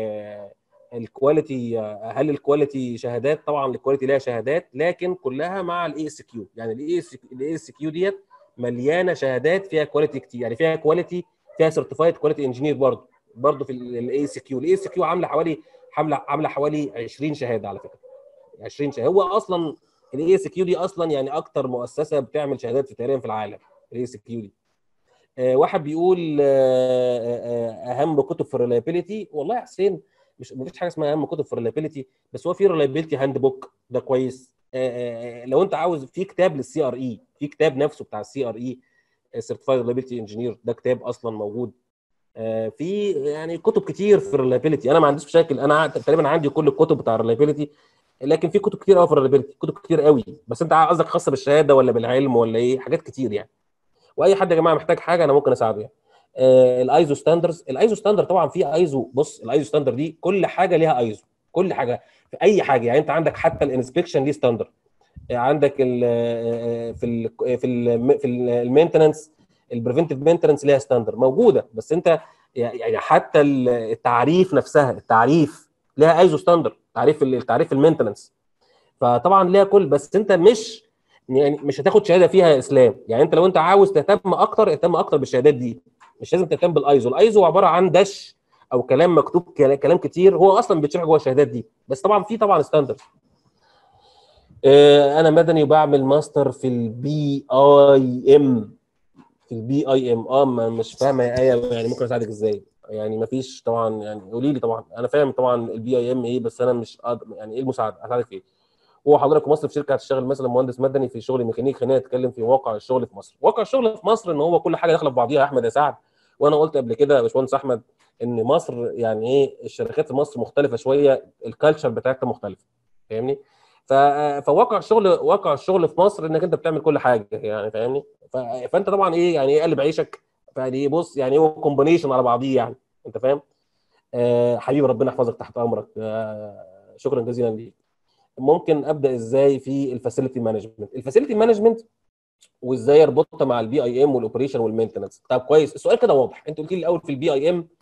الكواليتي هل الكواليتي شهادات طبعا الكواليتي لها شهادات لكن كلها مع الاي اس كيو يعني الاي اس كيو ديت مليانه شهادات فيها كواليتي كتير يعني فيها كواليتي فيها سيرتيفايد كواليتي انجينير برضه برضه في الاي اس كيو الاي اس كيو عامله حوالي عامله عامله حوالي 20 شهاده على فكره 20 شهاده هو اصلا الاي اس كيو دي اصلا يعني اكتر مؤسسه بتعمل شهادات في تقريبا في العالم الاي اس كيو دي آه واحد بيقول آه آه اهم كتب في الريلايبيليتي والله يا حسين مش مفيش حاجه اسمها اهم كتب في الريلايبيليتي بس هو في ريلايبيليتي هاند بوك ده كويس آه، آه، آه، لو انت عاوز في كتاب للسي ار اي في كتاب نفسه بتاع السي ار اي سيرتيفايد ريلايبيليتي انجينير ده كتاب اصلا موجود في يعني كتب كتير في الريلايبيليتي انا ما عنديش مشاكل انا تقريبا عندي كل الكتب بتاع الريلايبيليتي لكن في كتب كتير قوي في الريلايبيليتي كتب كتير قوي بس انت قصدك خاصه بالشهاده ولا بالعلم ولا ايه حاجات كتير يعني واي حد يا جماعه محتاج حاجه انا ممكن اساعده يعني آه، الايزو ستاندرز الايزو ستاندرد طبعا في ايزو بص الايزو ستاندرد دي كل حاجه ليها ايزو كل حاجه في اي حاجه يعني انت عندك حتى الانسبكشن ليه ستاندرد عندك ال آه، في ال في ال في المينتننس البريفنتيف مينتننس ليها ستاندرد موجوده بس انت يعني حتى التعريف نفسها التعريف ليها ايزو ستاندرد تعريف التعريف المينتننس فطبعا ليها كل بس انت مش يعني مش هتاخد شهاده فيها اسلام يعني انت لو انت عاوز تهتم اكتر اهتم اكتر بالشهادات دي مش لازم تهتم بالايزو الايزو عباره عن دش او كلام مكتوب كلام كتير هو اصلا بيتشرح جوه الشهادات دي بس طبعا في طبعا ستاندرد آه، انا مدني وبعمل ماستر في البي اي ام في البي اي ام اه مش فاهمه يا ايه يعني ممكن اساعدك ازاي يعني ما فيش طبعا يعني قولي لي طبعا انا فاهم طبعا البي اي ام ايه بس انا مش يعني ايه المساعده اساعدك في ايه هو حضرتك في مصر في شركه هتشتغل مثلا مهندس مدني في شغل ميكانيك خلينا نتكلم في واقع الشغل في مصر واقع الشغل في مصر ان هو كل حاجه داخله في بعضيها يا احمد يا سعد وانا قلت قبل كده يا باشمهندس احمد ان مصر يعني ايه الشركات في مصر مختلفه شويه الكالتشر بتاعتها مختلفه فاهمني فواقع الشغل واقع الشغل في مصر انك انت بتعمل كل حاجه يعني فاهمني فانت طبعا ايه يعني ايه قلب عيشك فيعني بص يعني هو كومبينيشن على بعضيه يعني انت فاهم آه حبيبي ربنا يحفظك تحت امرك آه شكرا جزيلا ليك ممكن ابدا ازاي في الفاسيلتي مانجمنت الفاسيلتي مانجمنت وازاي اربطها مع البي اي ام والاوبريشن والمينتنس طب كويس السؤال كده واضح انت قلت لي الاول في البي اي ام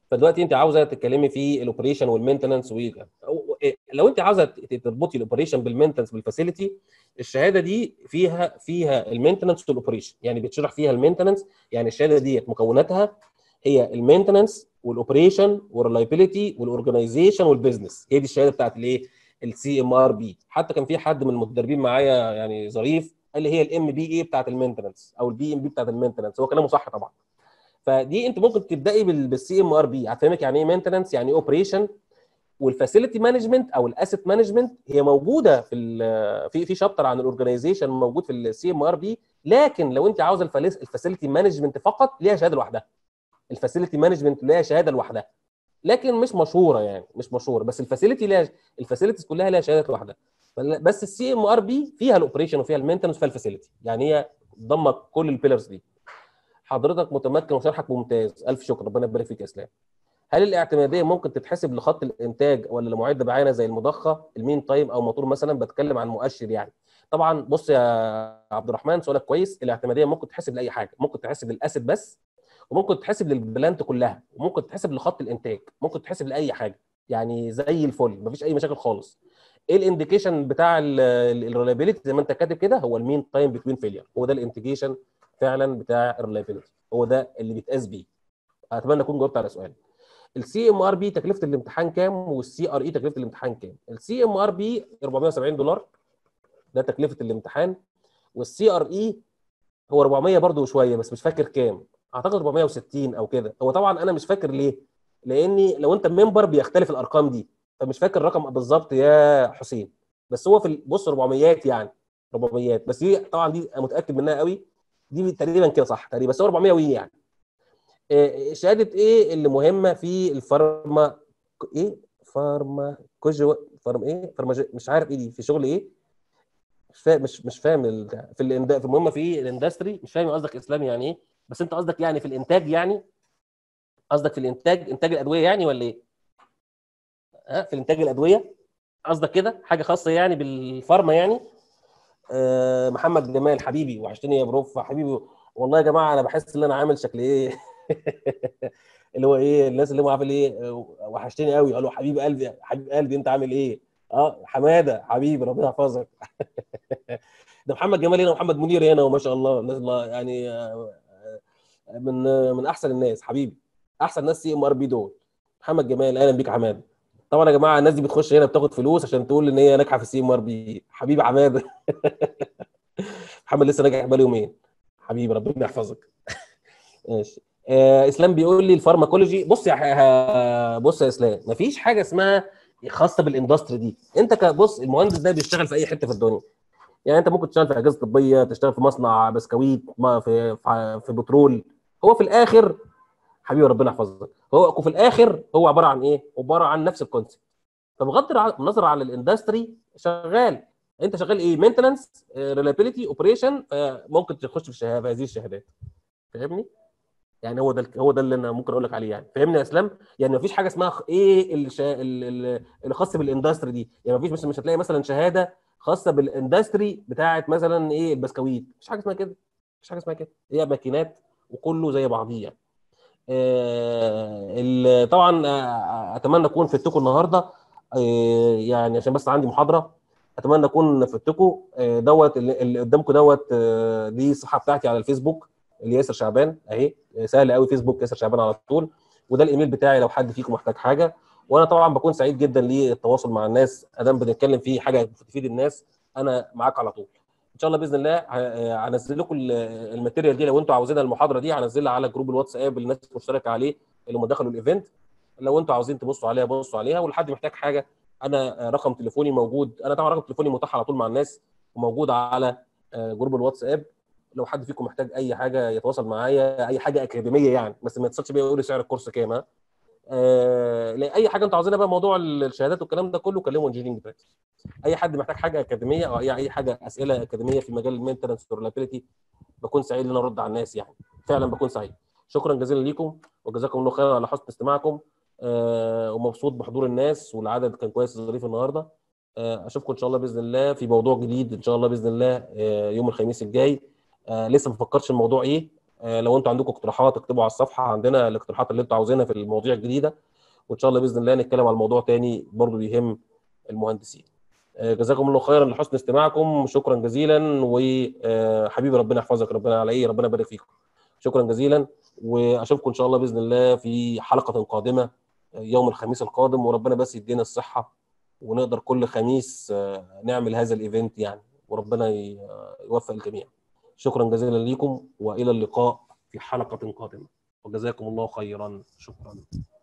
فدلوقتي انت عاوزه تتكلمي في الاوبريشن والمينتننس لو انت عاوزه تربطي الاوبريشن بالمينتننس بالفاسيلتي الشهاده دي فيها فيها المينتننس والاوبريشن يعني بتشرح فيها المينتننس يعني الشهاده دي مكوناتها هي المينتننس والاوبريشن والريلايبيليتي والاورجنايزيشن والبزنس هي دي الشهاده بتاعت الايه السي ام ار بي حتى كان في حد من المدربين معايا يعني ظريف قال لي هي الام بي اي بتاعت المينتننس او البي ام بي بتاعت المينتننس هو كلامه صح طبعا فدي انت ممكن تبداي بالسي ام ار بي هتفهمك يعني ايه مينتننس يعني ايه اوبريشن والفاسيلتي مانجمنت او الاسيت مانجمنت هي موجوده في في في شابتر عن الاورجنايزيشن موجود في السي ام ار بي لكن لو انت عاوزه الفاسيلتي مانجمنت فقط ليها شهاده لوحدها الفاسيلتي مانجمنت ليها شهاده لوحدها لكن مش مشهوره يعني مش مشهوره بس الفاسيلتي ليها الفاسيلتيز كلها ليها شهادات لوحدها بس السي ام ار بي فيها الاوبريشن وفيها المينتنس وفيها الفاسيلتي يعني هي ضمت كل البيلرز دي حضرتك متمكن وشرحك ممتاز الف شكر ربنا يبارك فيك يا اسلام هل الاعتماديه ممكن تتحسب لخط الانتاج ولا لمعده بعينه زي المضخه المين تايم او موتور مثلا بتكلم عن مؤشر يعني طبعا بص يا عبد الرحمن سؤالك كويس الاعتماديه ممكن تحسب لاي حاجه ممكن تحسب للاسيد بس وممكن تحسب للبلانت كلها وممكن تحسب لخط الانتاج ممكن تحسب لاي حاجه يعني زي الفل مفيش اي مشاكل خالص ايه الانديكيشن بتاع الريلابيلتي زي ما انت كاتب كده هو المين تايم بتوين فيلير هو ده الانديكيشن فعلا بتاع الريلابيلتي هو ده اللي بيتقاس بيه اتمنى اكون جاوبت على سؤالك السي ام ار بي تكلفه الامتحان كام والسي ار اي تكلفه الامتحان كام السي ام ار بي 470 دولار ده تكلفه الامتحان والسي ار اي هو 400 برضه وشويه بس مش فاكر كام اعتقد 460 او كده هو طبعا انا مش فاكر ليه لاني لو انت ممبر بيختلف الارقام دي فمش فاكر الرقم بالظبط يا حسين بس هو في بص 400 يعني 400 بس دي طبعا دي متاكد منها قوي دي تقريبا كده صح تقريبا بس هو 400 وي يعني شهاده ايه اللي مهمه في الفارما ايه فارما كوجو فارما ايه فارما مش عارف ايه دي في شغل ايه مش فاهم مش مش فاهم في الإند... في المهمه في الاندستري مش فاهم قصدك اسلامي يعني ايه بس انت قصدك يعني في الانتاج يعني قصدك في الانتاج انتاج الادويه يعني ولا ايه ها في الانتاج الادويه قصدك كده حاجه خاصه يعني بالفارما يعني آه محمد جمال حبيبي وحشتني يا بروف حبيبي والله يا جماعه انا بحس ان انا عامل شكل ايه اللي هو ايه الناس اللي هو عامل ايه وحشتني قوي قالوا حبيب قلبي حبيب قلبي انت عامل ايه اه حماده حبيبي ربنا يحفظك ده محمد جمال هنا ومحمد منير هنا وما شاء الله الناس الله يعني من من احسن الناس حبيبي احسن ناس سي ام ار بي دول محمد جمال اهلا بيك حماده طبعا يا جماعه الناس دي بتخش هنا بتاخد فلوس عشان تقول ان هي ناجحه في السي ام ار بي حبيبي حماده محمد لسه ناجح بقاله يومين حبيبي ربنا يحفظك ماشي آه اسلام بيقول لي الفارماكولوجي بص يا بص يا اسلام مفيش حاجه اسمها خاصه بالاندستري دي انت كبص المهندس ده بيشتغل في اي حته في الدنيا يعني انت ممكن تشتغل في اجهزه طبيه تشتغل في مصنع بسكويت في في, في بترول هو في الاخر حبيبي ربنا يحفظك هو في الاخر هو عباره عن ايه عباره عن نفس الكونسيبت فبغض النظر عن الاندستري شغال انت شغال ايه مينتننس ريلابيلتي اوبريشن ممكن تخش في شهاده هذه الشهادات فاهمني يعني هو ده هو ده اللي انا ممكن اقول لك عليه يعني فاهمني يا اسلام يعني مفيش حاجه اسمها ايه اللي, اللي خاص بالاندستري دي يعني مفيش مش, مش هتلاقي مثلا شهاده خاصه بالاندستري بتاعه مثلا ايه البسكويت مفيش حاجه اسمها كده مفيش حاجه اسمها كده هي ماكينات وكله زي بعضيه يعني آه طبعا اتمنى اكون فدتكم النهارده آه يعني عشان بس عندي محاضره اتمنى اكون فدتكم آه دوت اللي قدامكم دوت دي الصفحه بتاعتي على الفيسبوك اللي ياسر شعبان اهي سهل قوي فيسبوك ياسر شعبان على طول وده الايميل بتاعي لو حد فيكم محتاج حاجه وانا طبعا بكون سعيد جدا للتواصل مع الناس ادام بنتكلم في حاجه تفيد الناس انا معاك على طول ان شاء الله باذن الله هنزل لكم الماتيريال دي لو انتوا عاوزينها المحاضره دي هنزلها على جروب الواتساب اللي الناس مشتركه عليه اللي هم دخلوا الايفنت لو انتوا عاوزين تبصوا عليها بصوا عليها ولحد محتاج حاجه انا رقم تليفوني موجود انا طبعا رقم تليفوني متاح على طول مع الناس وموجود على جروب الواتساب لو حد فيكم محتاج اي حاجه يتواصل معايا اي حاجه اكاديميه يعني بس ما يتصلش بيا ويقول لي سعر الكورس كام ها آه اي حاجه انتوا عاوزينها بقى موضوع الشهادات والكلام ده كله كلموا انجينيرنج براكتس اي حد محتاج حاجه اكاديميه او اي اي حاجه اسئله اكاديميه في مجال المينتنس والريلابيلتي بكون سعيد ان انا ارد على الناس يعني فعلا بكون سعيد شكرا جزيلا ليكم وجزاكم الله خيرا على حسن استماعكم آه ومبسوط بحضور الناس والعدد كان كويس ظريف النهارده آه اشوفكم ان شاء الله باذن الله في موضوع جديد ان شاء الله باذن الله آه يوم الخميس الجاي آه لسه ما فكرتش الموضوع ايه آه، لو انتوا عندكم اقتراحات اكتبوا على الصفحه عندنا الاقتراحات اللي انتوا عاوزينها في المواضيع الجديده وان شاء الله باذن الله نتكلم على موضوع تاني برضه بيهم المهندسين آه، جزاكم الله خيرا لحسن استماعكم شكرا جزيلا وحبيبي ربنا يحفظك ربنا على ايه ربنا يبارك فيكم شكرا جزيلا واشوفكم ان شاء الله باذن الله في حلقه قادمه يوم الخميس القادم وربنا بس يدينا الصحه ونقدر كل خميس آه، نعمل هذا الايفنت يعني وربنا ي- يوفق الجميع شكرا جزيلا لكم والى اللقاء في حلقه قادمه وجزاكم الله خيرا شكرا